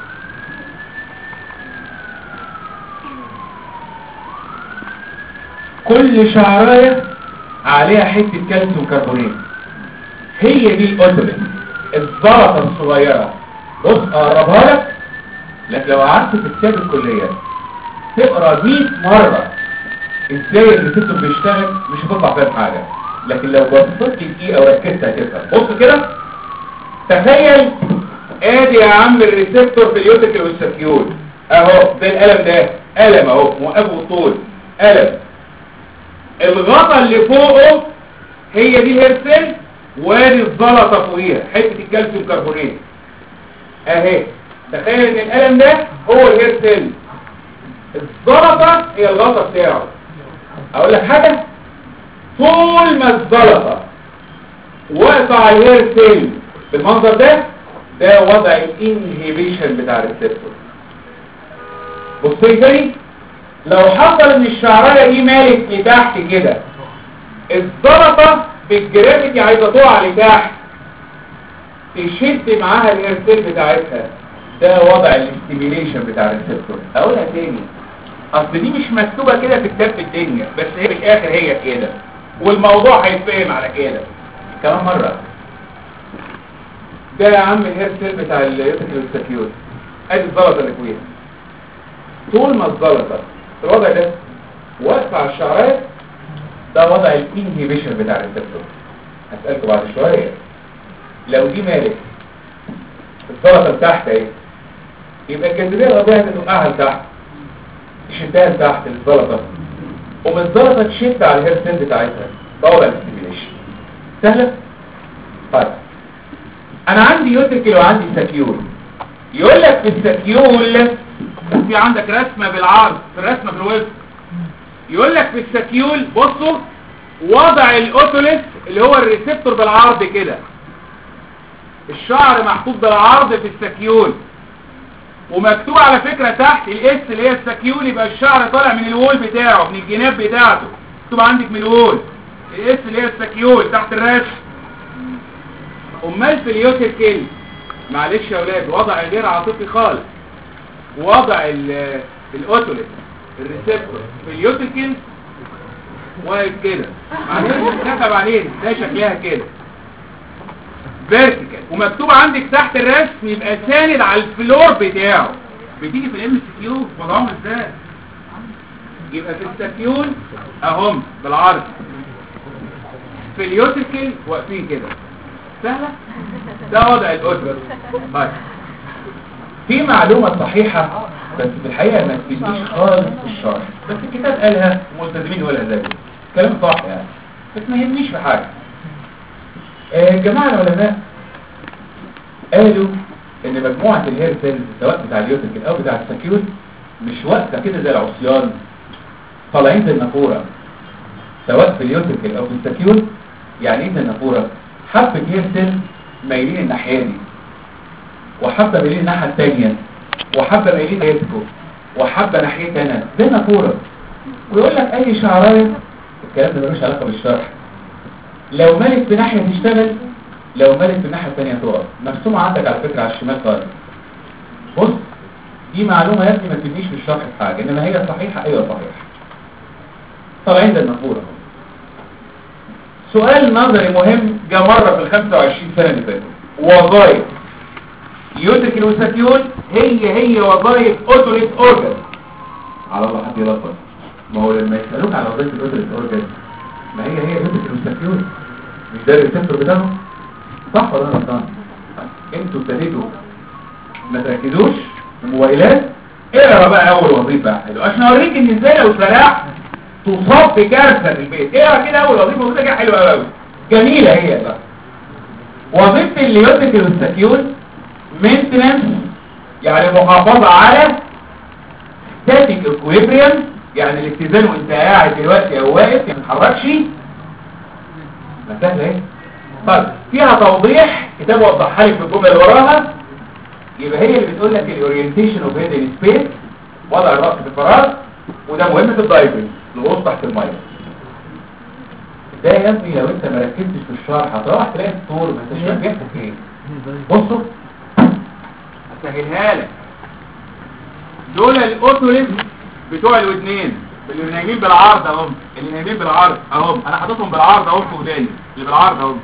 كل شعراية عليها حتة كالسيوم كربونات هي دي الاوتوليت الزلطة الصغيرة بص اقربها لك لك لو قعدت في كتاب الكلية تقرا 100 مرة ازاي الريسبتور بيشتغل مش هتطلع فاهم حاجة لكن لو بصيت دقيقة وركزت هتفهم بص كده تخيل ادي يا عم الريسبتور في اليوتيكل والسكيول اهو ده القلم ده قلم اهو موقفه طول قلم الغطا اللي فوقه هي دي الهيرسل وادي الزلطه فوقيها حته الكالسيوم كربونات اهي تخيل ان القلم ده هو الهيرسل الزلطه هي الغطا بتاعه اقول لك حاجه طول ما الزلطه واقفه على الهيرسل بالمنظر ده ده وضع الانهيبيشن بتاع الريسبتور بص لي تاني لو حصل ان الشعرايه دي مالت لتحت كده الزلطه بالجرافيتي عايزه تقع لتحت تشد معاها الهيرسيل بتاعتها ده وضع الاستيميليشن بتاع الريسبتور اقولها تاني اصل دي مش مكتوبه كده في كتاب في الدنيا بس هي في الاخر هي كده والموضوع هيتفهم على كده كمان مرة ده يا عم الهيرسيل بتاع اليوتيكل والسكيول ادي الزلطه اللي فوقيها طول ما الزلطه في الوضع ده واقفه على الشعرات ده وضع الانهيبيشن بتاع الريسبتور هسألكوا بعد شوية لو دي مالك الزلطة لتحت اهي يبقى الجاذبية الأرضية هتوقعها لتحت تشدها لتحت الزلطة ومن الزلطة تشد على الهيرسين بتاعتها ده وضع الاستيميليشن سهلة؟ طيب أنا عندي يوتيكل وعندي سكيول يقول لك في السكيول في عندك رسمه بالعرض في الرسمه في الويب يقول لك في السكيول بصوا وضع الاوتوليس اللي هو الريسبتور بالعرض كده الشعر محطوط بالعرض في السكيول ومكتوب على فكرة تحت الاس اللي هي السكيول يبقى الشعر طالع من الوول بتاعه من الجناب بتاعته مكتوب عندك من الوول الاس اللي هي السكيول تحت الرسم امال في اليوتيكل معلش يا اولاد وضع غير عاطفي خالص وضع ال- الاوتوليس الريسبتور في اليوتيكل واقف كده معلش كتب عليه ده شكلها كده فيرتيكال ومكتوب عندك تحت الرسم يبقى ساند على الفلور بتاعه بتيجي في الام سي كيو وضعهم ازاي يبقى في السكيول اهم بالعرض في اليوتيكل واقفين كده سهله ده وضع الاوتوليس طيب في معلومة صحيحة بس في الحقيقة ما تفيدنيش خالص في الشرح بس الكتاب قالها وملتزمين يقولها زي كلام صح يعني بس ما يهمنيش في حاجة آه، جماعة العلماء قالوا ان مجموعة الهير سيلز سواء بتاع اليوتيكل او بتاع السكيول مش واقفة كده زي العصيان طالعين زي النافورة سواء في اليوتيكل او في السكيول يعني ايه زي النافورة حبة هير سيلز مايلين الناحية دي وحبة مايلين الناحية التانية وحبة مايلين ناحيتكم وحبة ناحيتي انا زي نافورة ويقول لك اي شعرايه الكلام ده ملوش علاقة بالشرح لو مالك بناحية تشتغل لو مالك بناحية التانية تقف مرسومة عندك على فكرة على الشمال خالص بص دي معلومة يا ابني ما تبنيش في الشرح في حاجة انما هي صحيحة ايوه صحيحة طالعين زي النافورة سؤال نظري مهم جه مرة في ال 25 سنة اللي فاتوا وظائف يوتيكل وساتيول هي هي وظائف اوتوليت اورجان على الله حد يلخبط ما هو لما يسألوك على وظائف الاوتوليت اورجان ما هي هي يوتيكل وساتيول مش ده الريسبتور بتاعهم صح ولا انا غلطان انتوا ابتديتوا ما تركزوش الموبايلات اقرا بقى اول وظيفه حلو عشان اوريك ان ازاي لو سرحت تصاب بكارثه في البيت اقرا كده اول وظيفه وظيفه كده حلوه قوي جميله هي بقى وظيفه اليوتيكل والسكيول مينتنس يعني محافظه على ستاتيك اكويبريم يعني الاتزان وانت قاعد دلوقتي او واقف ما تتحركش ما سهله ايه طيب فيها توضيح كتاب وضحها لك في الجمله اللي وراها يبقى هي اللي بتقول لك الاورينتيشن اوف هيد سبيس وضع الراس في الفراغ وده مهم في الدايفنج الغوص تحت الميه ده يا ابني لو انت ما ركزتش في الشرح هتروح تلاقي الطول ما انتش فاهم بيحصل ايه بصوا هسهلها لك دول الاوتوليت بتوع الودنين اللي نايمين بالعرض اهم اللي نايمين بالعرض اهم انا حاططهم بالعرض اهو في وداني اللي بالعرض اهم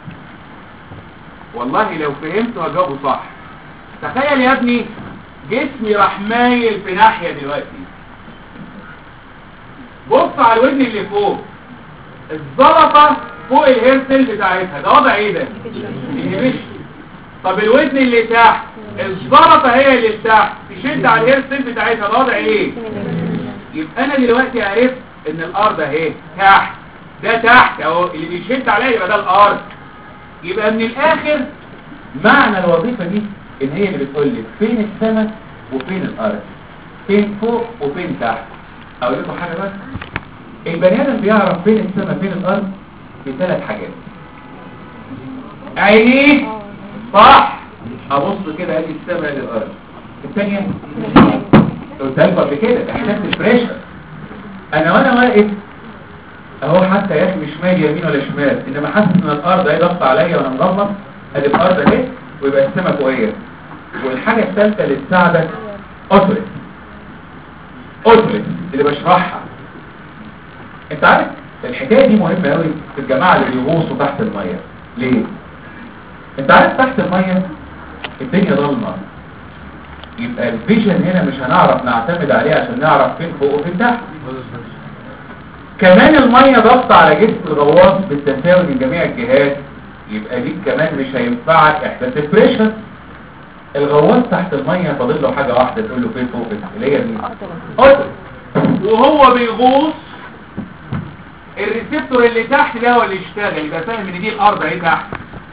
والله لو فهمت هجاوبه صح تخيل يا ابني جسمي راح مايل في ناحيه دلوقتي بص على الودن اللي فوق الزلطه فوق الهير سيل بتاعتها ده وضع ايه ده inhibition. طب الودن اللي تحت الزلطه هي اللي تحت تشد على الهير سيل بتاعتها ده وضع ايه يبقى انا دلوقتي عرفت ان الارض اهي تحت ده تحت اهو اللي بيشد عليها يبقى ده الارض يبقى من الاخر معنى الوظيفة دي ان هي اللي بتقول لك فين السماء وفين الارض فين فوق وفين تحت اقول لكم حاجة بس البني ادم بيعرف فين السماء فين الارض بثلاث حاجات عينيه صح ابص كده ادي السماء ادي الارض الثانية قلت لكم قبل كده احساس البريشر انا وانا واقف اهو حتى يا اخي مش مالي يمين ولا شمال انما حاسس ان الارض اهي ضغط عليا وانا مغمض ادي الارض اهي ويبقى السماء فوقيا والحاجه الثالثه اللي تساعدك اوتوليت اوتوليت اللي بشرحها انت عارف الحكايه دي مهمه قوي في الجماعه اللي بيغوصوا تحت الميه ليه انت عارف تحت الميه الدنيا ضلمه يبقى الفيجن هنا مش هنعرف نعتمد عليه عشان نعرف فين فوق وفين تحت كمان المية ضغط على جسم الغواص بالتساوي من جميع الجهات يبقى دي كمان مش هينفعك احساس البريشر الغواص تحت المية فاضل له حاجة واحدة تقول له فين فوق فين تحت اللي هي مين؟ أوتر وهو بيغوص الريسبتور اللي تحت ده هو اللي يشتغل يبقى فاهم ان دي الارض اهي تحت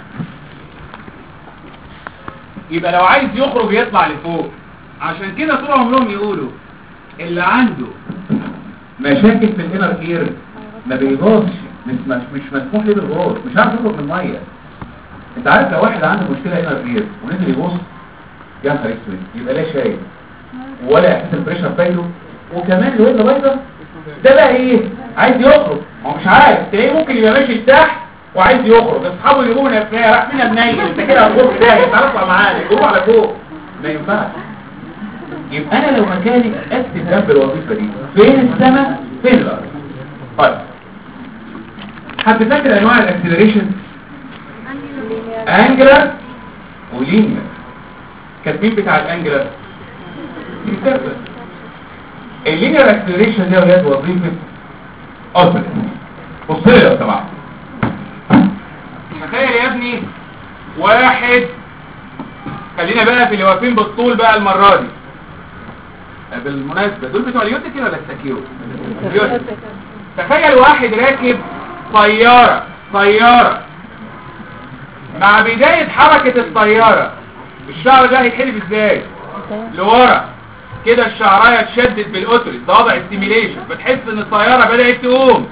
يبقى لو عايز يخرج يطلع لفوق عشان كده طول عمرهم يقولوا اللي عنده مشاكل في الانر اير ما بيغوصش مش مش مش مسموح له بالغوص مش عارف يخرج من المية انت عارف لو واحد عنده مشكلة انر اير ونزل يغوص يا نهار اسود يبقى لا شايف ولا احساس البريشر فايده وكمان الودن بايظه ده بقى ايه عايز يخرج هو مش عارف تلاقيه ممكن يبقى ماشي لتحت وعايز يخرج اصحابه يقولوا نفسها راح فينا منيل انت كده هتخرج ده تعالى اطلع معانا يقولوا على فوق ما ينفعش يبقى انا لو مكاني اكتب جنب الوظيفه دي فين السماء فين الارض طيب حد فاكر انواع الاكسلريشن انجلر ولينير كاتبين بتاع الانجلر السيرفس اللينير اكسلريشن دي يا ولاد وظيفه اوبن بص لي لو سمحت تخيل يا ابني واحد خلينا بقى في اللي واقفين بالطول بقى المرة دي بالمناسبة دول بتوع اليوتك ولا السكيو اليوتك. تخيل واحد راكب طيارة طيارة مع بداية حركة الطيارة الشعر ده هيتحلب ازاي لورا كده الشعرايه اتشدت بالاوتريس ده وضع السيميليشن بتحس ان الطياره بدات تقوم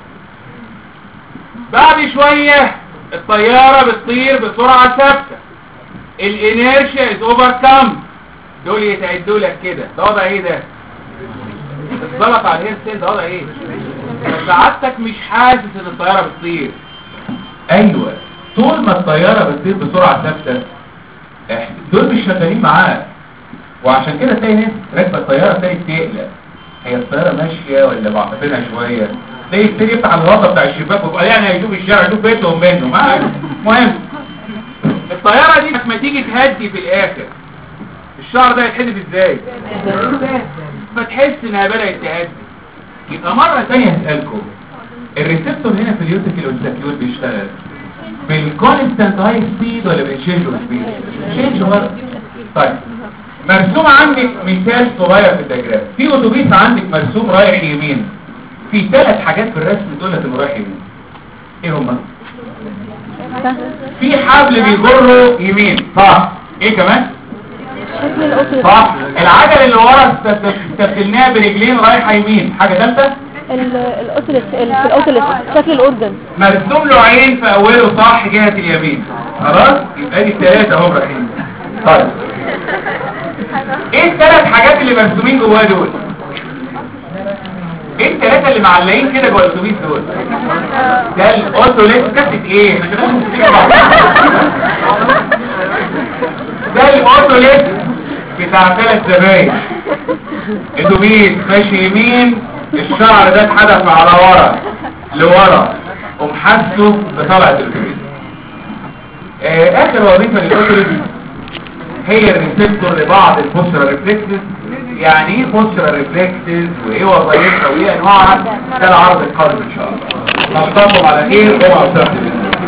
بعد شويه الطياره بتطير بسرعه ثابته الانيرشيا از اوفر كام دول يتعدوا لك كده ده وضع ايه ده الزلط على الهير سيل ده وضع ايه سعادتك مش حاسس ان الطياره بتطير ايوه طول ما الطياره بتطير بسرعه ثابته إح- دول مش شغالين معاك وعشان كده تلاقي ناس راكبه الطياره تلاقي تقلق هي الطياره ماشيه ولا معطفينها شويه تلاقي يبتدي يفتح الغطا بتاع الشباك ويبقى يعني هيشوف الشارع يشوف بيتهم منه ما مهم الطياره دي لما تيجي تهدي في الاخر الشعر ده يتحدف ازاي فتحس انها بدات تهدي يبقى مرة تانية هسألكم الريسبتور هنا في اليوتيكل والساكيول بيشتغل بالكونستانت هاي سبيد ولا بالشينج اوف سبيد؟ شينج مرة طيب مرسوم عندك مثال صغير في الدياجرام في اتوبيس عندك مرسوم رايح يمين في ثلاث حاجات في الرسم دول انه رايح يمين ايه هما؟ في حبل بيجره يمين صح ايه كمان؟ شكل الأوتو صح العجل اللي ورا است- استبدلناها برجلين رايحه يمين حاجه ثالثه الأوتوليت في الأوتوليت شكل الأورجن مرسوم له عين في اوله صح جهه اليمين خلاص يبقى دي الثلاثه اهو رايحين طيب ايه الثلاث حاجات اللي مرسومين جواه دول ايه الثلاثه اللي معلقين كده جوه الاتوبيس دول ده الاوتوليت كاسه ايه احنا كده مش بنفتكر بعض. ده الاوتوليت بتاع ثلاث زباين اتوبيس ماشي يمين الشعر ده اتحدف على ورا لورا ومحسه بطلعة الاتوبيس آه، اخر وظيفة للاوتوليت هي الريسبتور لبعض البوسترال ريفلكسز يعني ايه بوسترال ريفلكسز وايه وظائفها وايه انواعها ده العرض القادم ان شاء الله نلقاكم على خير اوعوا تسافروا